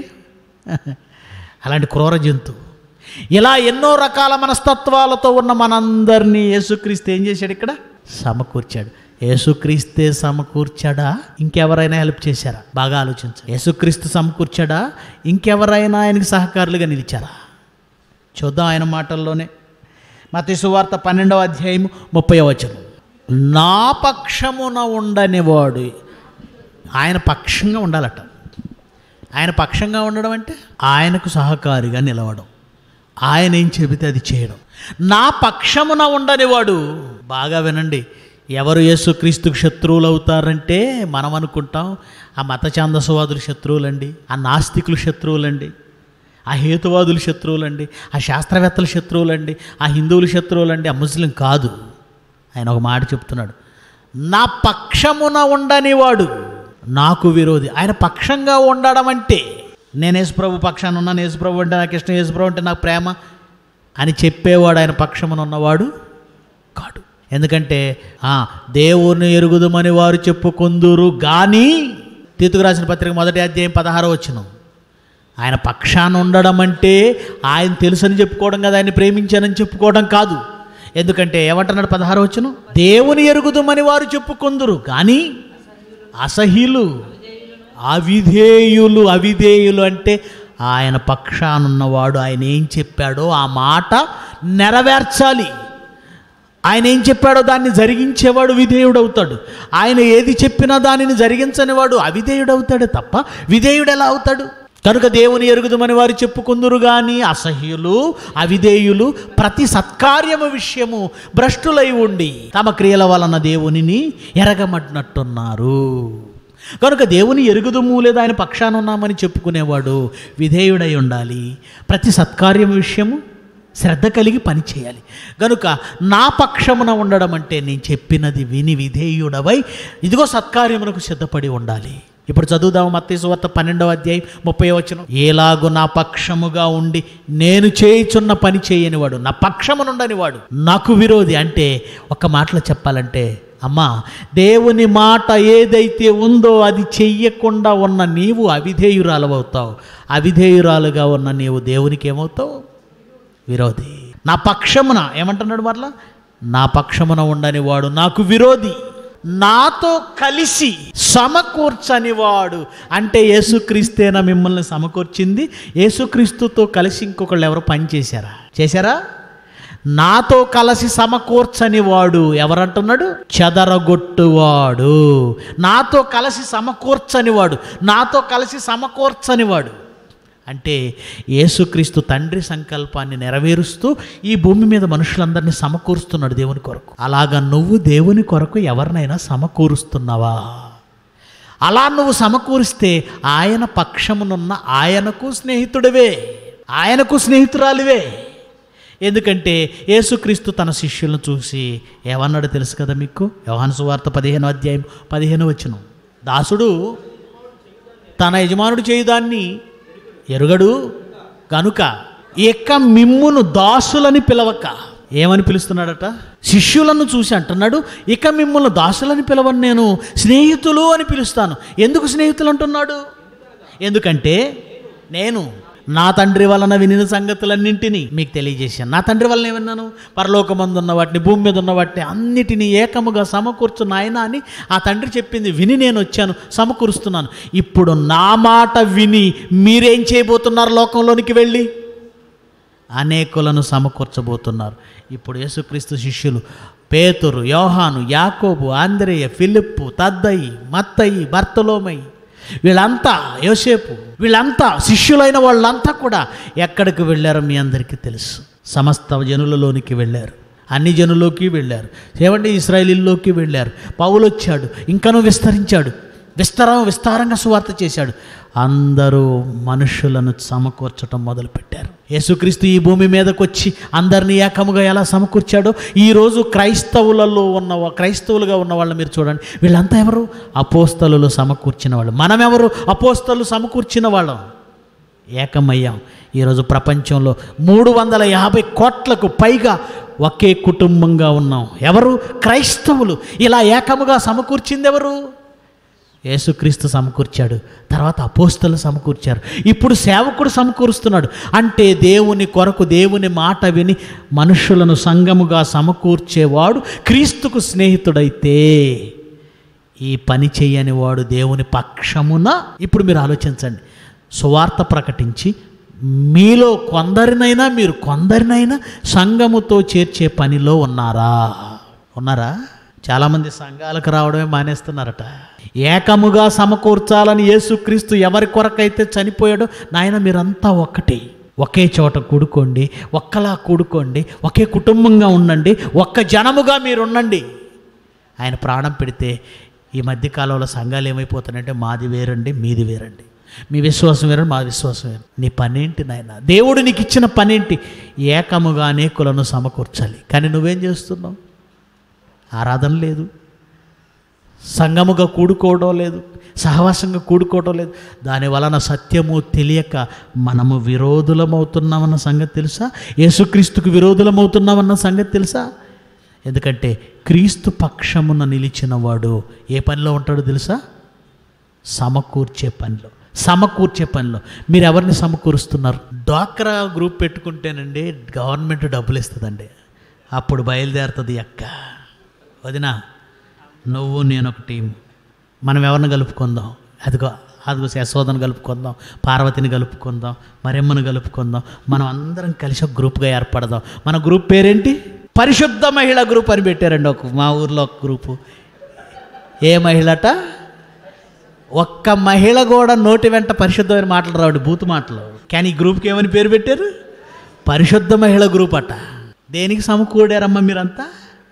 A: అలాంటి క్రూర జంతువు ఇలా ఎన్నో రకాల మనస్తత్వాలతో ఉన్న మనందరినీ యేసుక్రీస్తు ఏం చేశాడు ఇక్కడ సమకూర్చాడు యేసుక్రీస్తే సమకూర్చాడా ఇంకెవరైనా హెల్ప్ చేశారా బాగా ఆలోచించు యేసుక్రీస్తు సమకూర్చాడా ఇంకెవరైనా ఆయనకి సహకారులుగా నిలిచారా చూద్దాం ఆయన మాటల్లోనే మత సువార్త పన్నెండవ అధ్యాయం ముప్పై వచనం నా పక్షమున ఉండనివాడు ఆయన పక్షంగా ఉండాలట ఆయన పక్షంగా ఉండడం అంటే ఆయనకు సహకారిగా నిలవడం ఆయన ఏం చెబితే అది చేయడం నా పక్షమున ఉండనివాడు బాగా వినండి ఎవరు యేసుక్రీస్తుకు శత్రువులు అవుతారంటే మనం అనుకుంటాం ఆ మత ఛాందసవాదులు శత్రువులండి ఆ నాస్తికులు శత్రువులండి ఆ హేతువాదులు శత్రువులండి ఆ శాస్త్రవేత్తల శత్రువులండి ఆ హిందువుల శత్రువులండి ఆ ముస్లిం కాదు ఆయన ఒక మాట చెప్తున్నాడు నా పక్షమున ఉండనివాడు నాకు విరోధి ఆయన పక్షంగా ఉండడం అంటే నేను యేసుప్రభు పక్షాన ఉన్నాను యేసుప్రభు అంటే నాకు ఇష్టం యేసుప్రభు అంటే నాకు ప్రేమ అని చెప్పేవాడు ఆయన పక్షమున ఉన్నవాడు కాడు ఎందుకంటే ఆ, దేవుని ఎరుగుదమని వారు చెప్పుకొందురు కానీ తీతుకు రాసిన పత్రిక మొదటి అధ్యాయం పదహారో వచ్చినాం ఆయన పక్షాన ఉండడం అంటే ఆయన తెలుసని చెప్పుకోవడం కదా ఆయన ప్రేమించానని చెప్పుకోవడం కాదు ఎందుకంటే ఏమంటున్నాడు పదహారు వచ్చును దేవుని ఎరుగుదమని వారు చెప్పుకొందురు కానీ అసహ్యులు అవిధేయులు అవిధేయులు అంటే ఆయన పక్షానున్నవాడు ఆయన ఏం చెప్పాడో ఆ మాట నెరవేర్చాలి ఆయన ఏం చెప్పాడో దాన్ని జరిగించేవాడు విధేయుడవుతాడు ఆయన ఏది చెప్పినా దానిని జరిగించని వాడు అవిధేయుడవుతాడు తప్ప విధేయుడు ఎలా అవుతాడు కనుక దేవుని ఎరుగుదమని వారు చెప్పుకుందురు కానీ అసహ్యులు అవిధేయులు ప్రతి సత్కార్యము విషయము భ్రష్టులై ఉండి తమ క్రియల వలన దేవునిని ఎరగమట్టినట్టున్నారు కనుక దేవుని ఎరుగుదుము లేదా ఆయన పక్షాన ఉన్నామని చెప్పుకునేవాడు విధేయుడై ఉండాలి ప్రతి సత్కార్యం విషయము శ్రద్ధ కలిగి పని చేయాలి గనుక నా పక్షమున ఉండడం అంటే నేను చెప్పినది విని విధేయుడవై ఇదిగో సత్కార్యమునకు సిద్ధపడి ఉండాలి ఇప్పుడు చదువుదాము మత్తయి సువార్త పన్నెండవ అధ్యాయం ముప్పై వచనం ఏలాగు నా పక్షముగా ఉండి నేను చేయుచున్న పని చేయనివాడు నా పక్షమునుండని వాడు నాకు విరోధి అంటే ఒక మాటలో చెప్పాలంటే అమ్మా దేవుని మాట ఏదైతే ఉందో అది చెయ్యకుండా ఉన్న నీవు అవిధేయురాలవుతావు అవిధేయురాలుగా ఉన్న నీవు దేవునికి ఏమవుతావు విరోధి నా పక్షమున ఏమంటున్నాడు మరలా నా పక్షమున ఉండని వాడు నాకు విరోధి నాతో కలిసి సమకూర్చని వాడు అంటే యేసుక్రీస్తేనా మిమ్మల్ని సమకూర్చింది యేసుక్రీస్తుతో కలిసి ఇంకొకళ్ళు ఎవరు పని చేశారా చేశారా నాతో కలిసి సమకూర్చని వాడు ఎవరంటున్నాడు చెదరగొట్టువాడు నాతో కలిసి సమకూర్చని వాడు నాతో కలిసి సమకూర్చని వాడు అంటే యేసుక్రీస్తు తండ్రి సంకల్పాన్ని నెరవేరుస్తూ ఈ భూమి మీద మనుషులందరినీ సమకూరుస్తున్నాడు దేవుని కొరకు అలాగా నువ్వు దేవుని కొరకు ఎవరినైనా సమకూరుస్తున్నావా అలా నువ్వు సమకూరిస్తే ఆయన పక్షమునున్న ఆయనకు స్నేహితుడివే ఆయనకు స్నేహితురాలివే ఎందుకంటే యేసుక్రీస్తు తన శిష్యులను చూసి ఏమన్నాడు తెలుసు కదా మీకు యోహాను సువార్త పదిహేను అధ్యాయం పదిహేను వచ్చును దాసుడు తన యజమానుడు చేయుదాన్ని ఎరుగడు కనుక ఇక మిమ్మును దాసులని పిలవక ఏమని పిలుస్తున్నాడట శిష్యులను చూసి అంటున్నాడు ఇక మిమ్మల్ని దాసులని పిలవను నేను స్నేహితులు అని పిలుస్తాను ఎందుకు స్నేహితులు అంటున్నాడు ఎందుకంటే నేను నా తండ్రి వలన వినిన సంగతులన్నింటినీ మీకు తెలియజేశాను నా తండ్రి వలన ఏమన్నాను పరలోకమందు ఉన్న వాటిని భూమి మీద ఉన్న వాటిని అన్నిటినీ ఏకముగా సమకూర్చు నాయన అని ఆ తండ్రి చెప్పింది విని నేను వచ్చాను సమకూరుస్తున్నాను ఇప్పుడు నా మాట విని మీరేం చేయబోతున్నారు లోకంలోనికి వెళ్ళి అనేకులను సమకూర్చబోతున్నారు ఇప్పుడు యేసుక్రీస్తు శిష్యులు పేతురు యోహాను యాకోబు ఆంధ్రేయ ఫిలిప్పు తద్దయి మత్తయి బర్తలోమై వీళ్ళంతా యోసేపు వీళ్ళంతా శిష్యులైన వాళ్ళంతా కూడా ఎక్కడికి వెళ్ళారో మీ అందరికీ తెలుసు సమస్త జనులలోనికి వెళ్ళారు అన్ని జనుల్లోకి వెళ్ళారు ఏమంటే ఇస్రాయలీల్లోకి వెళ్ళారు పౌలు వచ్చాడు ఇంకనూ విస్తరించాడు విస్తారం విస్తారంగా సువార్త చేశాడు అందరూ మనుషులను సమకూర్చడం మొదలుపెట్టారు యేసుక్రీస్తు ఈ భూమి మీదకి వచ్చి అందరినీ ఏకముగా ఎలా సమకూర్చాడో ఈరోజు క్రైస్తవులలో ఉన్న వా- క్రైస్తవులుగా ఉన్న వాళ్ళని మీరు చూడండి వీళ్ళంతా ఎవరు అపోస్తలు సమకూర్చిన వాళ్ళు మనమెవరు అపోస్తలు సమకూర్చిన వాళ్ళం ఏకమయ్యాం ఈరోజు ప్రపంచంలో మూడు వందల యాభై కోట్లకు పైగా ఒకే కుటుంబంగా ఉన్నాం ఎవరు క్రైస్తవులు ఇలా ఏకముగా సమకూర్చింది ఎవరు యేసుక్రీస్తు సమకూర్చాడు తర్వాత అపోస్తలు సమకూర్చారు ఇప్పుడు సేవకుడు సమకూరుస్తున్నాడు అంటే దేవుని కొరకు దేవుని మాట విని మనుషులను సంఘముగా సమకూర్చేవాడు క్రీస్తుకు స్నేహితుడైతే ఈ పని చేయని వాడు దేవుని పక్షమున ఇప్పుడు మీరు ఆలోచించండి సువార్త ప్రకటించి మీలో కొందరినైనా మీరు కొందరినైనా సంఘముతో చేర్చే పనిలో ఉన్నారా ఉన్నారా చాలామంది సంఘాలకు రావడమే మానేస్తున్నారట ఏకముగా సమకూర్చాలని యేసుక్రీస్తు ఎవరి కొరకైతే చనిపోయాడో నాయన మీరంతా ఒక్కటే ఒకే చోట కూడుకోండి ఒక్కలా కూడుకోండి ఒకే కుటుంబంగా ఉండండి ఒక్క జనముగా మీరు ఉండండి ఆయన ప్రాణం పెడితే ఈ మధ్యకాలంలో సంఘాలు ఏమైపోతున్నాయంటే మాది వేరండి మీది వేరండి మీ విశ్వాసం వేరు మా విశ్వాసం వేరు నీ పనేంటి నాయన దేవుడు నీకు ఇచ్చిన పనేంటి ఏకముగా అనేకులను సమకూర్చాలి కానీ నువ్వేం చేస్తున్నావు ఆరాధన లేదు సంగముగా కూడుకోవడం లేదు సహవాసంగా కూడుకోవడం లేదు దాని వలన సత్యము తెలియక మనము విరోధులమవుతున్నామన్న సంగతి తెలుసా యేసుక్రీస్తుకు విరోధులమవుతున్నామన్న సంగతి తెలుసా ఎందుకంటే క్రీస్తు పక్షమున నిలిచిన వాడు ఏ పనిలో ఉంటాడో తెలుసా సమకూర్చే పనిలో సమకూర్చే పనిలో మీరు ఎవరిని సమకూరుస్తున్నారు డ్వాక్రా గ్రూప్ పెట్టుకుంటేనండి గవర్నమెంట్ డబ్బులు ఇస్తుందండి అప్పుడు బయలుదేరుతుంది అక్క వదినా నువ్వు నేను ఒక టీం మనం ఎవరిని కలుపుకుందాం అదిగో అదిగో యశోదను కలుపుకుందాం పార్వతిని కలుపుకుందాం మరెమ్మను కలుపుకుందాం మనం అందరం కలిసి ఒక గ్రూప్గా ఏర్పడదాం మన గ్రూప్ పేరేంటి పరిశుద్ధ మహిళా గ్రూప్ అని పెట్టారండి ఒక మా ఊర్లో ఒక గ్రూపు ఏ మహిళట ఒక్క మహిళ కూడా నోటి వెంట పరిశుద్ధమైన మాటలు రావండి బూతు మాటలు కానీ ఈ గ్రూప్కి ఏమని పేరు పెట్టారు పరిశుద్ధ మహిళ గ్రూప్ అట దేనికి సమకూడారమ్మా మీరంతా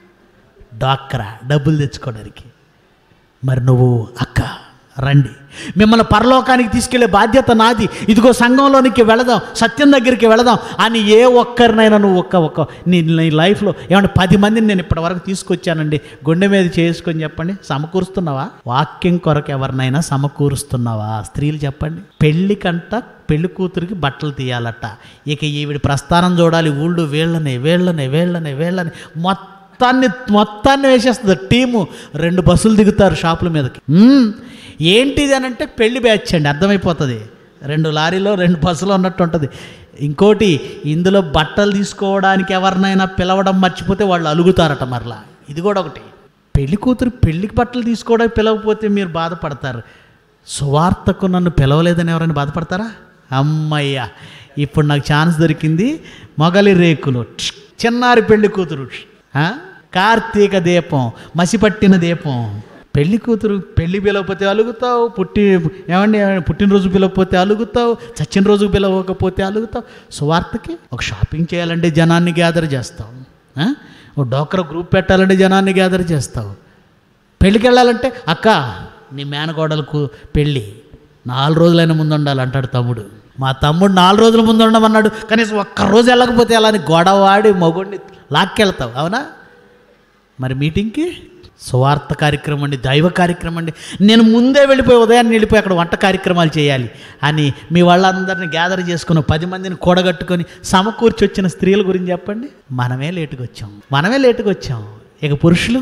A: డాక్రా డబ్బులు తెచ్చుకోవడానికి మరి నువ్వు అక్క రండి మిమ్మల్ని పరలోకానికి తీసుకెళ్లే బాధ్యత నాది ఇదిగో సంఘంలోనికి వెళదాం సత్యం దగ్గరికి వెళదాం అని ఏ ఒక్కరినైనా నువ్వు ఒక్క ఒక్క నీ నీ లైఫ్లో ఏమంటే పది మందిని నేను ఇప్పటివరకు తీసుకొచ్చానండి గుండె మీద చేసుకొని చెప్పండి సమకూరుస్తున్నావా వాక్యం కొరకు ఎవరినైనా సమకూరుస్తున్నావా స్త్రీలు చెప్పండి పెళ్లి కంట పెళ్లి కూతురికి బట్టలు తీయాలట ఇక ఈవిడ ప్రస్థానం చూడాలి ఊళ్ళు వీళ్ళని వీళ్ళని వీళ్ళని వీళ్ళని మొత్తం మొత్తాన్ని మొత్తాన్ని వేసేస్తుంది టీము రెండు బస్సులు దిగుతారు షాపుల మీదకి మ్మ్. ఏంటిది అని అంటే పెళ్లి బ్యాచ్ అండి అర్థమైపోతుంది రెండు లారీలో రెండు బస్సులు ఉన్నట్టు ఉంటుంది ఇంకోటి ఇందులో బట్టలు తీసుకోవడానికి ఎవరినైనా పిలవడం మర్చిపోతే వాళ్ళు అలుగుతారట మరలా ఇది కూడా ఒకటి పెళ్లి కూతురు పెళ్లికి బట్టలు తీసుకోవడానికి పిలవకపోతే మీరు బాధపడతారు సువార్తకు నన్ను పిలవలేదని ఎవరైనా బాధపడతారా అమ్మయ్యా ఇప్పుడు నాకు ఛాన్స్ దొరికింది మొగలి రేకులు ఠ్, చిన్నారి పెళ్లి కూతురు ఠ్, ఆ? కార్తీక దీపం మసిపట్టిన దీపం పెళ్లి కూతురు పెళ్లి పిలవకపోతే అలుగుతావు పుట్టి ఏమండి ఏమండి, పుట్టినరోజు పిలవకపోతే అలుగుతావు చచ్చిన రోజు పిలవకపోతే అలుగుతావు సువార్తకి ఒక షాపింగ్ చేయాలంటే జనాన్ని గ్యాదర్ చేస్తావు ఆ? ఓ డోక్రా గ్రూప్ పెట్టాలంటే జనాన్ని గ్యాదర్ చేస్తావు పెళ్ళికి వెళ్ళాలంటే అక్క నీ మేనకోడలకు పెళ్ళి నాలుగు రోజులైన ముందు ఉండాలి అంటాడు తమ్ముడు మా తమ్ముడు నాలుగు రోజుల ముందు ఉండమన్నాడు కనీసం ఒక్క రోజు వెళ్ళకపోతే అలా అని గొడవాడి మగుడిని లాక్కెళ్తావు అవునా మరి మీటింగ్కి స్వార్థ కార్యక్రమం అండి దైవ కార్యక్రమం అండి నేను ముందే వెళ్ళిపోయి ఉదయాన్నే వెళ్ళిపోయి అక్కడ వంట కార్యక్రమాలు చేయాలి అని మీ వాళ్ళందరినీ గ్యాదర్ చేసుకుని పది మందిని కూడగట్టుకొని సమకూర్చి వచ్చిన స్త్రీల గురించి చెప్పండి మనమే లేటుగా వచ్చాం మనమే లేటుగా వచ్చాం ఇక పురుషులు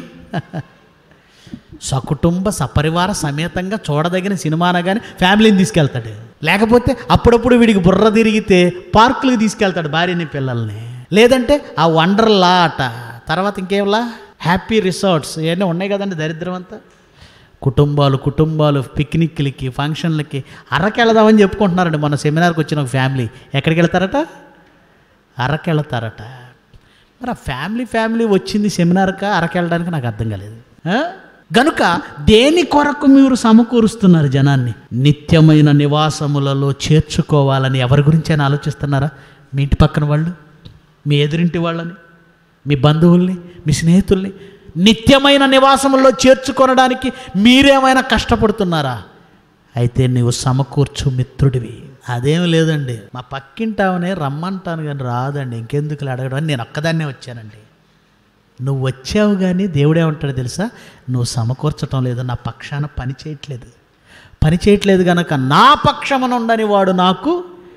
A: సకుటుంబ సపరివార సమేతంగా చూడదగిన సినిమాన కానీ ఫ్యామిలీని తీసుకెళ్తాడు లేకపోతే అప్పుడప్పుడు వీడికి బుర్ర తిరిగితే పార్కులకు తీసుకెళ్తాడు భార్యని పిల్లల్ని లేదంటే ఆ వండర్లా ఆట తర్వాత ఇంకేంలా హ్యాపీ రిసార్ట్స్ ఇవన్నీ ఉన్నాయి కదండి దరిద్రం అంతా కుటుంబాలు కుటుంబాలు పిక్నిక్లకి ఫంక్షన్లకి అరకెళదామని చెప్పుకుంటున్నారండి మన సెమినార్కి వచ్చిన ఒక ఫ్యామిలీ ఎక్కడికి వెళ్తారట అరకెళ్తారట మరి ఆ ఫ్యామిలీ ఫ్యామిలీ వచ్చింది సెమినార్కా అరకెళ్ళడానికి నాకు అర్థం కాలేదు ఆ? గనుక దేని కొరకు మీరు సమకూరుస్తున్నారు జనాన్ని నిత్యమైన నివాసములలో చేర్చుకోవాలని ఎవరి గురించైనా ఆలోచిస్తున్నారా మీ ఇంటి పక్కన వాళ్ళు మీ ఎదురింటి వాళ్ళని మీ బంధువుల్ని మీ స్నేహితుల్ని నిత్యమైన నివాసముల్లో చేర్చుకొనడానికి మీరేమైనా కష్టపడుతున్నారా అయితే నీవు సమకూర్చు మిత్రుడివి అదేం లేదండి మా పక్కింటావనే రమ్మంటాను కానీ రాదండి ఇంకెందుకు అడగడం అని నేను ఒక్కదాన్నే వచ్చానండి నువ్వు వచ్చావు కానీ దేవుడేమంటాడు తెలుసా నువ్వు సమకూర్చటం లేదు నా పక్షాన పని చేయట్లేదు పని చేయట్లేదు కనుక నా పక్షమున ఉండని వాడు నాకు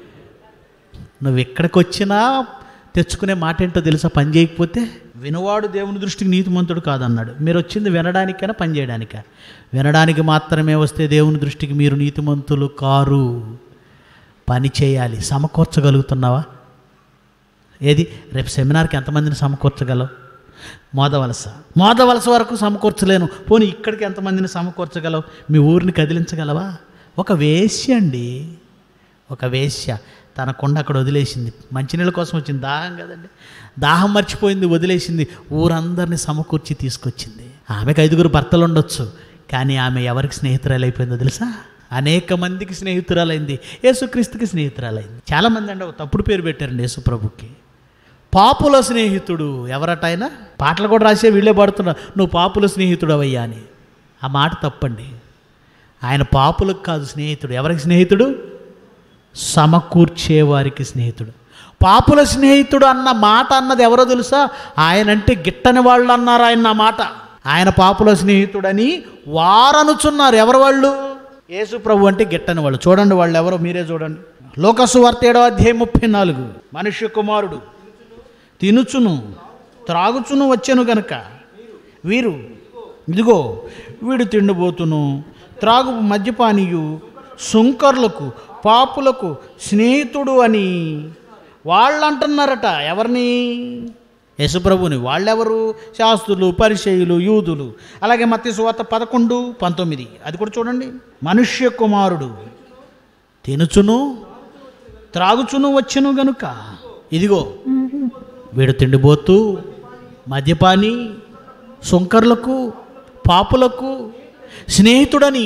A: నువ్వు ఎక్కడికి వచ్చినా తెచ్చుకునే మాట ఏంటో తెలుసా పని చేయకపోతే వినవాడు దేవుని దృష్టికి నీతిమంతుడు కాదన్నాడు మీరు వచ్చింది వినడానికైనా పని చేయడానికా వినడానికి మాత్రమే వస్తే దేవుని దృష్టికి మీరు నీతిమంతులు కారు పని చేయాలి సమకూర్చగలుగుతున్నావా ఏది రేపు సెమినార్కి ఎంతమందిని సమకూర్చగలవు మోదవలస మోదవలస వరకు సమకూర్చలేను పోనీ ఇక్కడికి ఎంతమందిని సమకూర్చగలవు మీ ఊరిని కదిలించగలవా ఒక వేశ్య అండి ఒక వేశ్య తన కొండ అక్కడ వదిలేసింది మంచినీళ్ళ కోసం వచ్చింది దాహం కదండి దాహం మర్చిపోయింది వదిలేసింది ఊరందరినీ సమకూర్చి తీసుకొచ్చింది ఆమెకు ఐదుగురు భర్తలు ఉండొచ్చు కానీ ఆమె ఎవరికి స్నేహితురాలు అయిపోయిందో తెలుసా అనేక మందికి స్నేహితురాలైంది యేసుక్రీస్తుకి స్నేహితురాలైంది చాలామంది అండి ఒక తప్పుడు పేరు పెట్టారండి యేసుప్రభుకి పాపుల స్నేహితుడు ఎవరట ఆయన పాటలు కూడా రాసే వీళ్ళే పాడుతున్నారు నువ్వు పాపుల స్నేహితుడు అవయ్యా అని ఆ మాట తప్పండి ఆయన పాపులకు కాదు స్నేహితుడు ఎవరికి స్నేహితుడు సమకూర్చేవారికి స్నేహితుడు పాపుల స్నేహితుడు అన్న మాట అన్నది ఎవరో తెలుసా ఆయన అంటే గిట్టని వాళ్ళు అన్నారు ఆయన ఆ మాట ఆయన పాపుల స్నేహితుడని వారనుచున్నారు ఎవరు వాళ్ళు యేసు ప్రభు అంటే గిట్టని వాళ్ళు చూడండి వాళ్ళు ఎవరో మీరే చూడండి లోకసు వార్త ఏడో అధ్యాయం ముప్పై నాలుగు మనుష్య కుమారుడు తినుచును త్రాగుచును వచ్చాను గనక వీరు ఇదిగో వీడు తిండిపోతును త్రాగు మద్యపానీయు సుంకర్లకు పాపులకు స్నేహితుడు అని వాళ్ళు అంటున్నారట ఎవరిని యశుప్రభుని వాళ్ళెవరు శాస్త్రులు పరిచయులు యూదులు అలాగే మత్తి సువార్త పదకొండు పంతొమ్మిది అది కూడా చూడండి మనుష్య కుమారుడు తినుచును త్రాగుచును వచ్చును గనుక ఇదిగో వీడు తిండిపోతూ మద్యపాని సుంకర్లకు పాపులకు స్నేహితుడని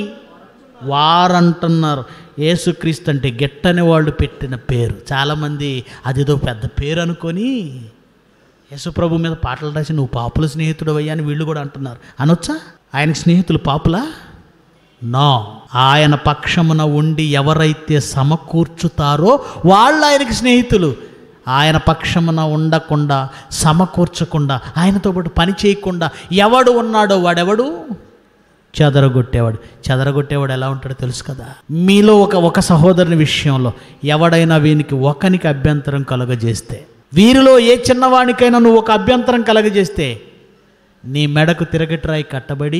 A: వారంటున్నారు యేసుక్రీస్తు అంటే గిట్టని వాళ్ళు పెట్టిన పేరు చాలామంది అదేదో పెద్ద పేరు అనుకొని యేసుప్రభు మీద పాటలు రాసి నువ్వు పాపుల స్నేహితుడు అయ్యా అని వీళ్ళు కూడా అంటున్నారు అనొచ్చా ఆయనకి స్నేహితులు పాపులా నో ఆయన పక్షమున ఉండి ఎవరైతే సమకూర్చుతారో వాళ్ళు ఆయనకి స్నేహితులు ఆయన పక్షమున ఉండకుండా సమకూర్చకుండా ఆయనతో పాటు పని చేయకుండా ఎవడు ఉన్నాడో వాడెవడు చెదరగొట్టేవాడు చెదరగొట్టేవాడు ఎలా ఉంటాడో తెలుసు కదా మీలో ఒక ఒక సహోదరుని విషయంలో ఎవడైనా వీనికి ఒకనికి అభ్యంతరం కలుగజేస్తే వీరిలో ఏ చిన్నవానికైనా నువ్వు ఒక అభ్యంతరం కలగజేస్తే నీ మెడకు తిరగట్రాయి కట్టబడి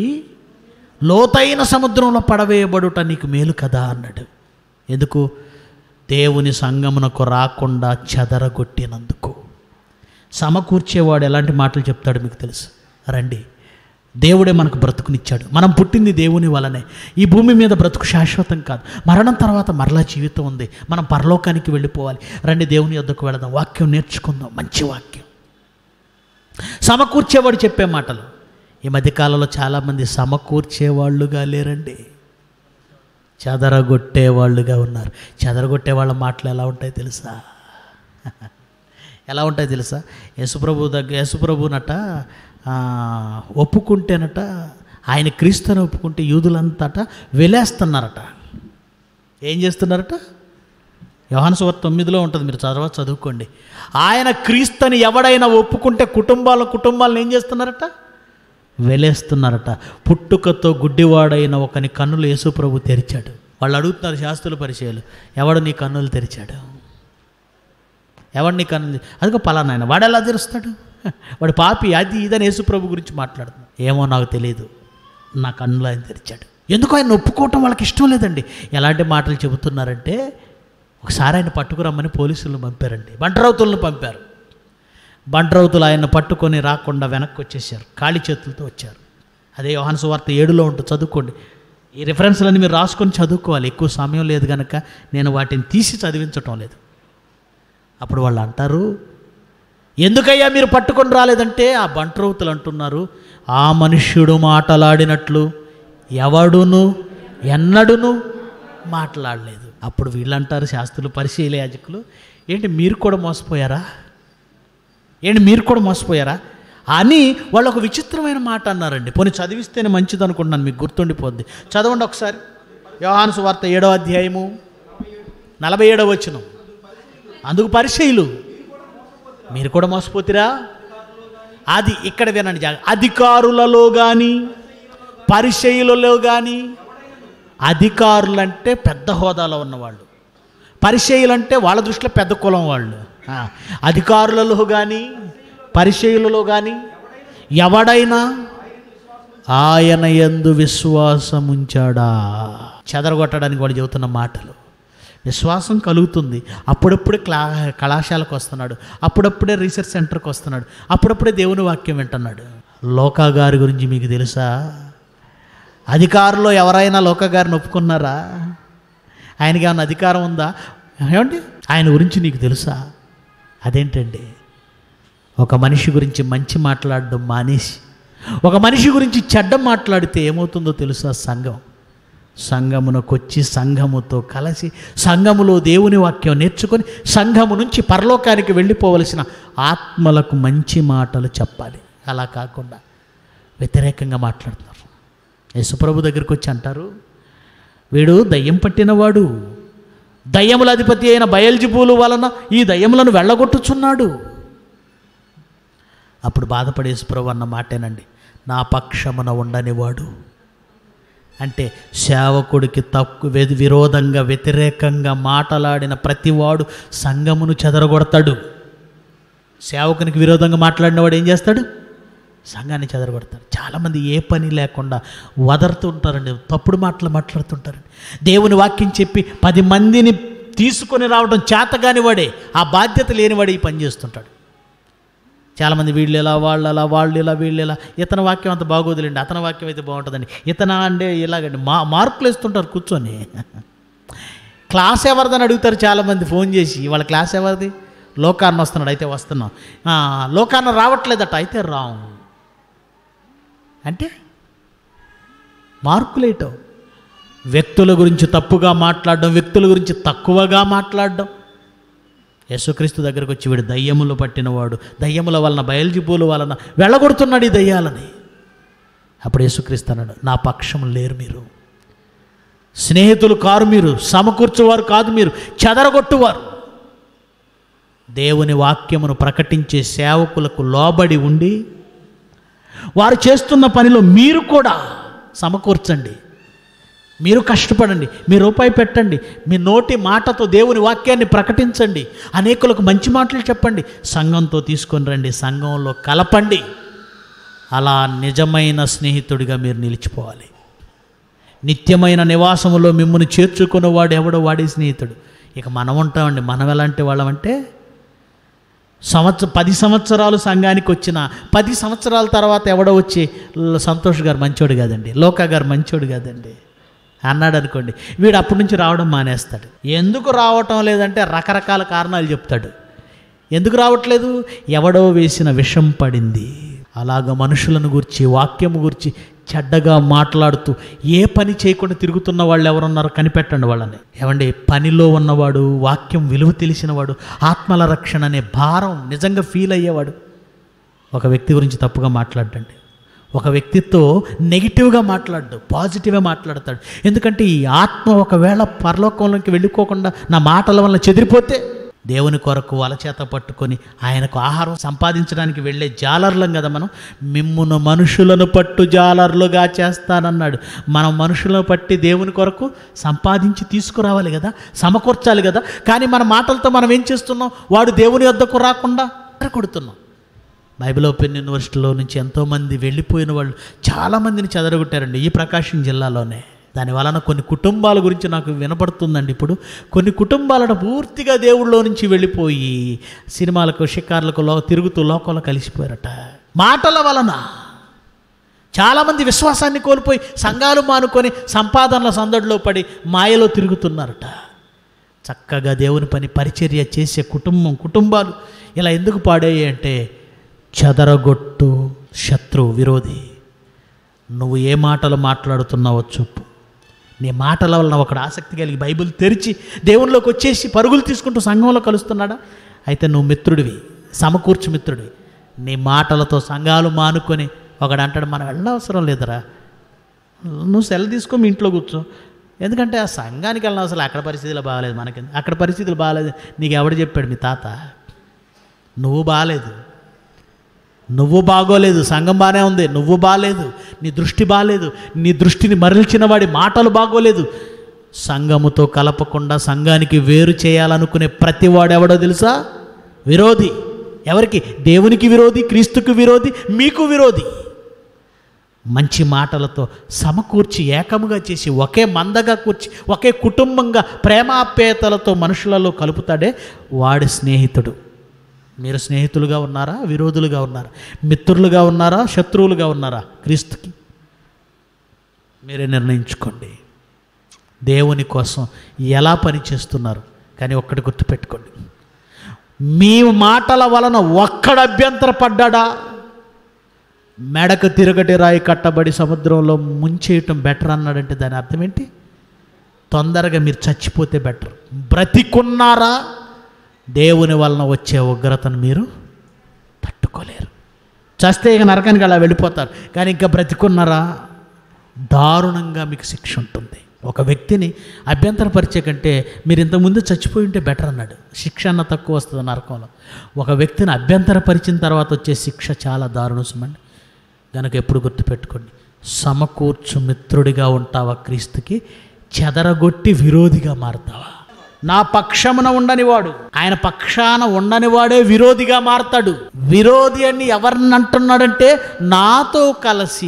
A: లోతైన సముద్రంలో పడవేయబడుట నీకు మేలు కదా అన్నాడు ఎందుకు దేవుని సంగమునకు రాకుండా చెదరగొట్టినందుకు సమకూర్చేవాడు ఎలాంటి మాటలు చెప్తాడు మీకు తెలుసు రండి దేవుడే మనకు బ్రతుకునిచ్చాడు మనం పుట్టింది దేవుని వలనే ఈ భూమి మీద బ్రతుకు శాశ్వతం కాదు మరణం తర్వాత మరలా జీవితం ఉంది మనం పరలోకానికి వెళ్ళిపోవాలి రండి దేవుని యొద్దకు వెళదాం వాక్యం నేర్చుకుందాం మంచి వాక్యం సమకూర్చేవాడు చెప్పే మాటలు ఈ మధ్యకాలంలో చాలామంది సమకూర్చేవాళ్ళుగా లేరండి చెదరగొట్టేవాళ్ళుగా ఉన్నారు చెదరగొట్టే వాళ్ళ మాటలు ఎలా ఉంటాయి తెలుసా ఎలా ఉంటాయి తెలుసా యేసుప్రభు దగ్గర యేసుప్రభునట ఆ, ఒప్పుకుంటేనట ఆయన క్రీస్తుని ఒప్పుకుంటే యూదులంతట వెలేస్తున్నారట ఏం చేస్తున్నారట యోహాను సువార్త తొమ్మిదిలో ఉంటుంది మీరు చదవ చదువుకోండి ఆయన క్రీస్తుని ఎవడైనా ఒప్పుకుంటే కుటుంబాల కుటుంబాలను ఏం చేస్తున్నారట వెలేస్తున్నారట పుట్టుకతో గుడ్డివాడైన ఒకని కన్నులు యేసుప్రభు తెరిచాడు వాళ్ళు అడుగుతున్నారు శాస్త్రుల పరిచయాలు ఎవడు నీ కన్నులు తెరిచాడు ఎవడు నీ కన్నులు అదిగో పలానా ఆయన వాడు ఎలా తెరుస్తాడు వాడు పాపి అది ఇదని యేసుప్రభు గురించి మాట్లాడుతున్నాడు ఏమో నాకు తెలియదు నా కన్నులు ఆయన తెరిచాడు ఎందుకు ఆయన ఒప్పుకోవటం వాళ్ళకి ఇష్టం లేదండి ఎలాంటి మాటలు చెబుతున్నారంటే ఒకసారి ఆయన పట్టుకురమ్మని పోలీసులను పంపారండి బంటరౌతులను పంపారు బంటరౌతులు ఆయన పట్టుకొని రాకుండా వెనక్కి వచ్చేసారు ఖాళీ చేతులతో వచ్చారు అదే యోహాను సువార్త ఏడులో ఉంటుంది చదువుకోండి ఈ రిఫరెన్స్లన్నీ మీరు రాసుకొని చదువుకోవాలి ఎక్కువ సమయం లేదు కనుక నేను వాటిని తీసి చదివించటం లేదు అప్పుడు వాళ్ళు అంటారు ఎందుకయ్యా మీరు పట్టుకొని రాలేదంటే ఆ బంట్రౌతులు అంటున్నారు ఆ మనుష్యుడు మాటలాడినట్లు ఎవడును ఎన్నడును మాట్లాడలేదు అప్పుడు వీళ్ళంటారు శాస్త్రులు పరిశీల యాజకులు ఏంటి మీరు కూడా మోసపోయారా ఏంటి మీరు కూడా మోసపోయారా అని వాళ్ళు ఒక విచిత్రమైన మాట అన్నారండి పోనీ చదివిస్తేనే మంచిది అనుకుంటున్నాను మీకు గుర్తుండిపోద్ది చదవండి ఒకసారి యోహాను సువార్త ఏడో అధ్యాయము నలభై ఏడవ వచనం అందుకు పరిచయులు మీరు కూడా మోసపోతిరా అది ఇక్కడ వినండి జాగ్రత్త. అధికారులలో కానీ పరిచయులలో కానీ అధికారులంటే పెద్ద హోదాలో ఉన్నవాళ్ళు పరిచయులంటే వాళ్ళ దృష్టిలో పెద్ద కులం వాళ్ళు ఆ, అధికారులలో కానీ పరిచయులలో కానీ ఎవడైనా ఆయన యందు విశ్వాసం ఉంచాడా చెదరగొట్టడానికి వాడు చెబుతున్న మాటలు విశ్వాసం కలుగుతుంది అప్పుడప్పుడే క్లా కళాశాలకు వస్తున్నాడు అప్పుడప్పుడే రీసెర్చ్ సెంటర్కి వస్తున్నాడు అప్పుడప్పుడే దేవుని వాక్యం వింటున్నాడు లోకా గారి గురించి మీకు తెలుసా అధికారులు ఎవరైనా లోక గారిని ఒప్పుకున్నారా ఆయనకి ఏమైనా అధికారం ఉందా ఏమండి ఆయన గురించి నీకు తెలుసా అదేంటండి ఒక మనిషి గురించి మంచి మాట్లాడడం మానేసి ఒక మనిషి గురించి చెడ్డ మాట్లాడితే ఏమవుతుందో తెలుసా సంఘం సంఘమునకొచ్చి సంఘముతో కలిసి సంఘములో దేవుని వాక్యం నేర్చుకొని సంఘము నుంచి పరలోకానికి వెళ్ళిపోవలసిన ఆత్మలకు మంచి మాటలు చెప్పాలి అలా కాకుండా వ్యతిరేకంగా మాట్లాడుతున్నారు యేసుప్రభు దగ్గరికి వచ్చి అంటారు వీడు దయ్యం పట్టినవాడు దయ్యముల అధిపతి అయిన బయల్జిబూలు వలన ఈ దయ్యములను వెళ్ళగొట్టుచున్నాడు అప్పుడు బాధపడే యేసుప్రభు అన్న మాటేనండి నా పక్షమున ఉండనివాడు అంటే సేవకుడికి తక్కు వె- విరోధంగా వ్యతిరేకంగా మాటలాడిన ప్రతివాడు సంఘమును చెదరగొడతాడు సేవకునికి విరోధంగా మాట్లాడినవాడు ఏం చేస్తాడు సంఘాన్ని చెదరగొడతాడు చాలామంది ఏ పని లేకుండా వదరుతూ ఉంటారండి తప్పుడు మాటలు మాట్లాడుతుంటారండి దేవుని వాక్యం చెప్పి పది మందిని తీసుకొని రావడం చేతగాని వాడే ఆ బాధ్యత లేనివాడే ఈ పని చేస్తుంటాడు చాలామంది వీళ్ళు ఇలా వాళ్ళు అలా వాళ్ళు ఇలా వీళ్ళు ఇలా ఇతని వాక్యం అంత బాగోదులేండి అతని వాక్యం అయితే బాగుంటుందండి ఇతన అంటే ఇలాగండి మా మార్కులు వేస్తుంటారు కూర్చొని క్లాస్ ఎవరిదని అడుగుతారు చాలామంది ఫోన్ చేసి వాళ్ళ క్లాస్ ఎవరిది లోకాన్న వస్తున్నాడు అయితే వస్తున్నాం "ఆ, లోకాన్న రావట్లేదట అయితే రావు అంటే మార్కులేయటం వ్యక్తుల గురించి తప్పుగా మాట్లాడడం వ్యక్తుల గురించి తక్కువగా మాట్లాడడం యేసుక్రీస్తు దగ్గరకు వచ్చి వీడు దయ్యములు పట్టినవాడు దయ్యముల వలన బయల్జిబూల వలన వెళ్ళగొడుతున్నాడు ఈ దయ్యాలని అప్పుడు యేసుక్రీస్తు అన్నాడు నా పక్షం లేరు మీరు స్నేహితులు కారు మీరు సమకూర్చువారు కాదు మీరు చెదరగొట్టువారు దేవుని వాక్యమును ప్రకటించే సేవకులకు లోబడి ఉండి వారు చేస్తున్న పనిలో మీరు కూడా సమకూర్చండి మీరు కష్టపడండి మీ రూపాయి పెట్టండి మీ నోటి మాటతో దేవుని వాక్యాన్ని ప్రకటించండి అనేకులకు మంచి మాటలు చెప్పండి సంఘంతో తీసుకొని రండి సంఘంలో కలపండి అలా నిజమైన స్నేహితుడిగా మీరు నిలిచిపోవాలి నిత్యమైన నివాసములో మిమ్మల్ని చేర్చుకున్నవాడు ఎవడో వాడి స్నేహితుడు ఇక మనం ఉంటామండి మనం ఎలాంటి వాళ్ళమంటే సంవత్సరం పది సంవత్సరాలు సంఘానికి వచ్చిన పది సంవత్సరాల తర్వాత ఎవడో వచ్చి "ల- సంతోష్ గారు మంచోడు కాదండి లోకా గారు మంచోడు కాదండి అన్నాడు అనుకోండి వీడు అప్పటి నుంచి రావడం మానేస్తాడు ఎందుకు రావటం లేదంటే రకరకాల కారణాలు చెప్తాడు ఎందుకు రావట్లేదు ఎవడో వేసిన విషం పడింది అలాగ మనుషులను గురించి వాక్యము గురించి చెడ్డగా మాట్లాడుతూ ఏ పని చేయకుండా తిరుగుతున్న వాళ్ళు ఎవరున్నారో కనిపెట్టండి వాళ్ళని ఏమండి పనిలో ఉన్నవాడు వాక్యం విలువ తెలిసినవాడు ఆత్మల రక్షణ అనే భారం నిజంగా ఫీల్ అయ్యేవాడు ఒక వ్యక్తి గురించి తప్పుగా మాట్లాడండి ఒక వ్యక్తితో నెగిటివ్గా మాట్లాడు పాజిటివ్గా మాట్లాడతాడు ఎందుకంటే ఈ ఆత్మ ఒకవేళ పరలోకంలోకి వెళ్ళిపోకుండా నా మాటల వల్ల చెదిరిపోతే దేవుని కొరకు వలచేత పట్టుకొని ఆయనకు ఆహారం సంపాదించడానికి వెళ్ళే జాలర్లం కదా మనం మిమ్మును మనుషులను పట్టు జాలర్లుగా చేస్తానన్నాడు మనం మనుషులను పట్టి దేవుని కొరకు సంపాదించి తీసుకురావాలి కదా సమకూర్చాలి కదా కానీ మన మాటలతో మనం ఏం చేస్తున్నాం వాడు దేవుని వద్దకు రాకుండా కొడుతున్నాం బైబిల్ ఓపెన్ యూనివర్సిటీలో నుంచి ఎంతోమంది వెళ్ళిపోయిన వాళ్ళు చాలామందిని చెదరగొట్టారండి ఈ ప్రకాశం జిల్లాలోనే దాని వలన కొన్ని కుటుంబాల గురించి నాకు వినపడుతుందండి ఇప్పుడు కొన్ని కుటుంబాలను పూర్తిగా దేవుళ్ళలో నుంచి వెళ్ళిపోయి సినిమాలకు షికార్లకు లో తిరుగుతూ లోకంలో కలిసిపోయారట మాటల వలన చాలామంది విశ్వాసాన్ని కోల్పోయి సంఘాలు మానుకొని సంపాదనల సందడిలో పడి మాయలో తిరుగుతున్నారట చక్కగా దేవుని పని పరిచర్య చేసే కుటుంబం కుటుంబాలు ఇలా ఎందుకు పాడాయి అంటే చెదరగొట్టు శత్రువు విరోధి నువ్వు ఏ మాటలు మాట్లాడుతున్నావో చూపు నీ మాటల వలన ఒకడు ఆసక్తి కలిగి బైబిల్ తెరిచి దేవునిలోకి వచ్చేసి పరుగులు తీసుకుంటూ సంఘంలో కలుస్తున్నాడా అయితే నువ్వు మిత్రుడివి సమకూర్చు మిత్రుడివి నీ మాటలతో సంఘాలు మానుకొని ఒకడు అంటాడు మనం వెళ్ళనవసరం లేదురా నువ్వు సెల్ తీసుకో మీ ఇంట్లో కూర్చో ఎందుకంటే ఆ సంఘానికి వెళ్ళిన అసలు అక్కడ పరిస్థితులు బాగాలేదు మనకి అక్కడ పరిస్థితులు బాగాలేదు నీకు ఎవడు చెప్పాడు మీ తాత నువ్వు బాగాలేదు నువ్వు బాగోలేదు సంఘం బాగానే ఉంది నువ్వు బాగాలేదు నీ దృష్టి బాగాలేదు నీ దృష్టిని మరల్చిన వాడి మాటలు బాగోలేదు సంఘముతో కలపకుండా సంఘానికి వేరు చేయాలనుకునే ప్రతి వాడెవడో తెలుసా విరోధి ఎవరికి దేవునికి విరోధి క్రీస్తుకు విరోధి మీకు విరోధి మంచి మాటలతో సమకూర్చి ఏకముగా చేసి ఒకే మందగా కూర్చి ఒకే కుటుంబంగా ప్రేమాప్యాయతలతో మనుషులలో కలుపుతాడే వాడి స్నేహితుడు మీరు స్నేహితులుగా ఉన్నారా విరోధులుగా ఉన్నారా మిత్రులుగా ఉన్నారా శత్రువులుగా ఉన్నారా క్రీస్తుకి మీరే నిర్ణయించుకోండి దేవుని కోసం ఎలా పని చేస్తున్నారు కానీ ఒక్కటి గుర్తుపెట్టుకోండి మీ మాటల వలన ఒక్కడ అభ్యంతరపడ్డా మెడకు తిరగటి రాయి కట్టబడి సముద్రంలో ముంచేయటం బెటర్ అన్నాడంటే దాని అర్థం ఏంటి తొందరగా మీరు చచ్చిపోతే బెటర్ బ్రతికున్నారా దేవుని వలన వచ్చే ఉగ్రతను మీరు తట్టుకోలేరు చస్తే ఇక నరకానికి అలా వెళ్ళిపోతారు కానీ ఇంకా బ్రతికున్నారా దారుణంగా మీకు శిక్ష ఉంటుంది ఒక వ్యక్తిని అభ్యంతరపరిచే కంటే మీరు ఇంతకుముందు చచ్చిపోయి ఉంటే బెటర్ అన్నాడు శిక్ష అన్న తక్కువ వస్తుంది నరకంలో ఒక వ్యక్తిని అభ్యంతరపరిచిన తర్వాత వచ్చే శిక్ష చాలా దారుణమండి కనుక ఎప్పుడు గుర్తుపెట్టుకోండి సమకూర్చు మిత్రుడిగా ఉంటావా క్రీస్తుకి చెదరగొట్టి విరోధిగా మారుతావా నా పక్షమున ఉండనివాడు ఆయన పక్షాన ఉండనివాడే విరోధిగా మారతాడు విరోధి అని ఎవరిని అంటున్నాడంటే నాతో కలిసి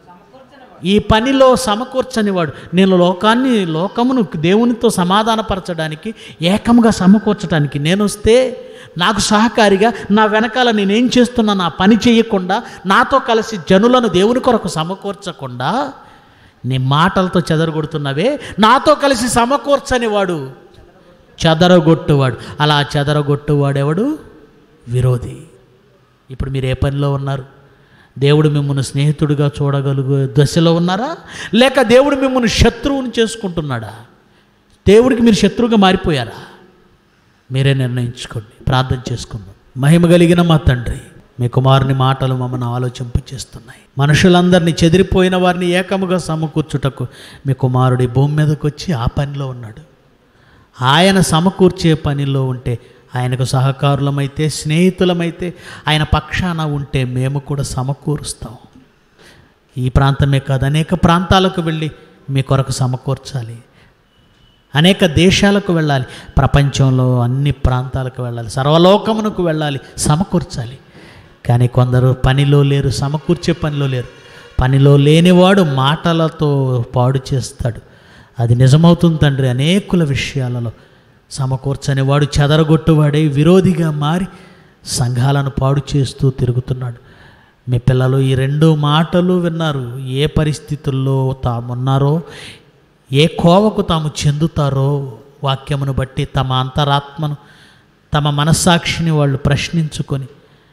A: ఈ పనిలో సమకూర్చనివాడు నేను లోకాన్ని లోకమును దేవునితో సమాధానపరచడానికి ఏకముగా సమకూర్చడానికి నేను వస్తే నాకు సహకారిగా నా వెనకాల నేనేం చేస్తున్నా నా పని చేయకుండా నాతో కలిసి జనులను దేవుని కొరకు సమకూర్చకుండా నీ మాటలతో చెదరగొడుతున్నవే నాతో కలిసి సమకూర్చనివాడు చెదరగొట్టువాడు అలా చెదరగొట్టువాడెవడు విరోధి ఇప్పుడు మీరు ఏ పనిలో ఉన్నారు దేవుడు మిమ్మల్ని స్నేహితుడిగా చూడగలుగు దశలో ఉన్నారా లేక దేవుడు మిమ్మల్ని శత్రువుని చేసుకుంటున్నాడా దేవుడికి మీరు శత్రువుగా మారిపోయారా మీరే నిర్ణయించుకోండి ప్రార్థన చేసుకుందాం మహిమ కలిగిన మా తండ్రి మీ కుమారుని మాటలు మమ్మల్ని ఆలోచింపచేస్తున్నాయి మనుషులందరినీ చెదిరిపోయిన వారిని ఏకముగా సమకూర్చుటకు మీ కుమారుడి భూమి మీదకి వచ్చి ఆ పనిలో ఉన్నాడు ఆయన సమకూర్చే పనిలో ఉంటే ఆయనకు సహకారులమైతే స్నేహితులమైతే ఆయన పక్షాన ఉంటే మేము కూడా సమకూరుస్తాం ఈ ప్రాంతమే కాదు అనేక ప్రాంతాలకు వెళ్ళి మీ కొరకు సమకూర్చాలి అనేక దేశాలకు వెళ్ళాలి ప్రపంచంలో అన్ని ప్రాంతాలకు వెళ్ళాలి సర్వలోకమునకు వెళ్ళాలి సమకూర్చాలి కానీ కొందరు పనిలో లేరు సమకూర్చే పనిలో లేరు పనిలో లేనివాడు మాటలతో పాడు చేస్తాడు అది నిజమవుతుంది తండ్రి అనేకుల విషయాలలో సమకూర్చని వాడు చెదరగొట్టువాడే విరోధిగా మారి సంఘాలను పాడు చేస్తూ తిరుగుతున్నాడు మీ పిల్లలు ఈ రెండు మాటలు విన్నారు ఏ పరిస్థితుల్లో తామున్నారో ఏ కోవకు తాము చెందుతారో వాక్యమును బట్టి తమ అంతరాత్మను తమ మనస్సాక్షిని వాళ్ళు ప్రశ్నించుకొని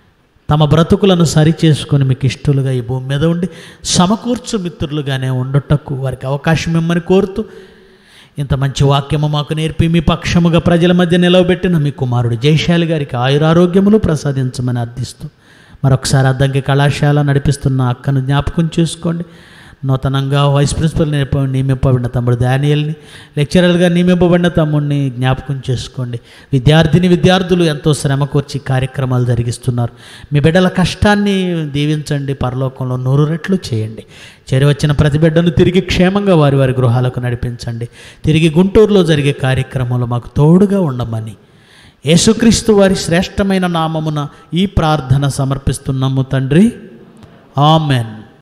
A: తమ బ్రతుకులను సరిచేసుకొని మీకు ఇష్టలుగా ఈ భూమి మీద ఉండి సమకూర్చు మిత్రులుగానే ఉండటకు వారికి అవకాశం ఇమ్మని కోరుతూ ఇంత మంచి వాక్యము మాకు నేర్పి మీ పక్షముగా ప్రజల మధ్య నిలవబెట్టిన మీ కుమారుడు జయశాలి గారికి ఆయురారోగ్యములు ప్రసాదించమని అర్థిస్తూ మరొకసారి అద్దంకి కళాశాల నడిపిస్తున్న అక్కను జ్ఞాపకం చేసుకోండి నూతనంగా వైస్ ప్రిన్సిపల్ నియమ నియమింపబడిన తమ్ముడు దానియల్ని లెక్చరర్గా నియమింపబడిన తమ్ముడిని జ్ఞాపకం చేసుకోండి విద్యార్థిని విద్యార్థులు ఎంతో శ్రమ కూర్చి కార్యక్రమాలు జరిగిస్తున్నారు మీ బిడ్డల కష్టాన్ని దీవించండి పరలోకంలో నూరు రెట్లు చేయండి చేరి వచ్చిన ప్రతి బిడ్డను తిరిగి క్షేమంగా వారి వారి గృహాలకు నడిపించండి తిరిగి గుంటూరులో జరిగే కార్యక్రమంలో మాకు తోడుగా ఉండమని యేసుక్రీస్తు వారి శ్రేష్టమైన నామమున ఈ ప్రార్థన సమర్పిస్తున్నాము తండ్రి ఆమెన్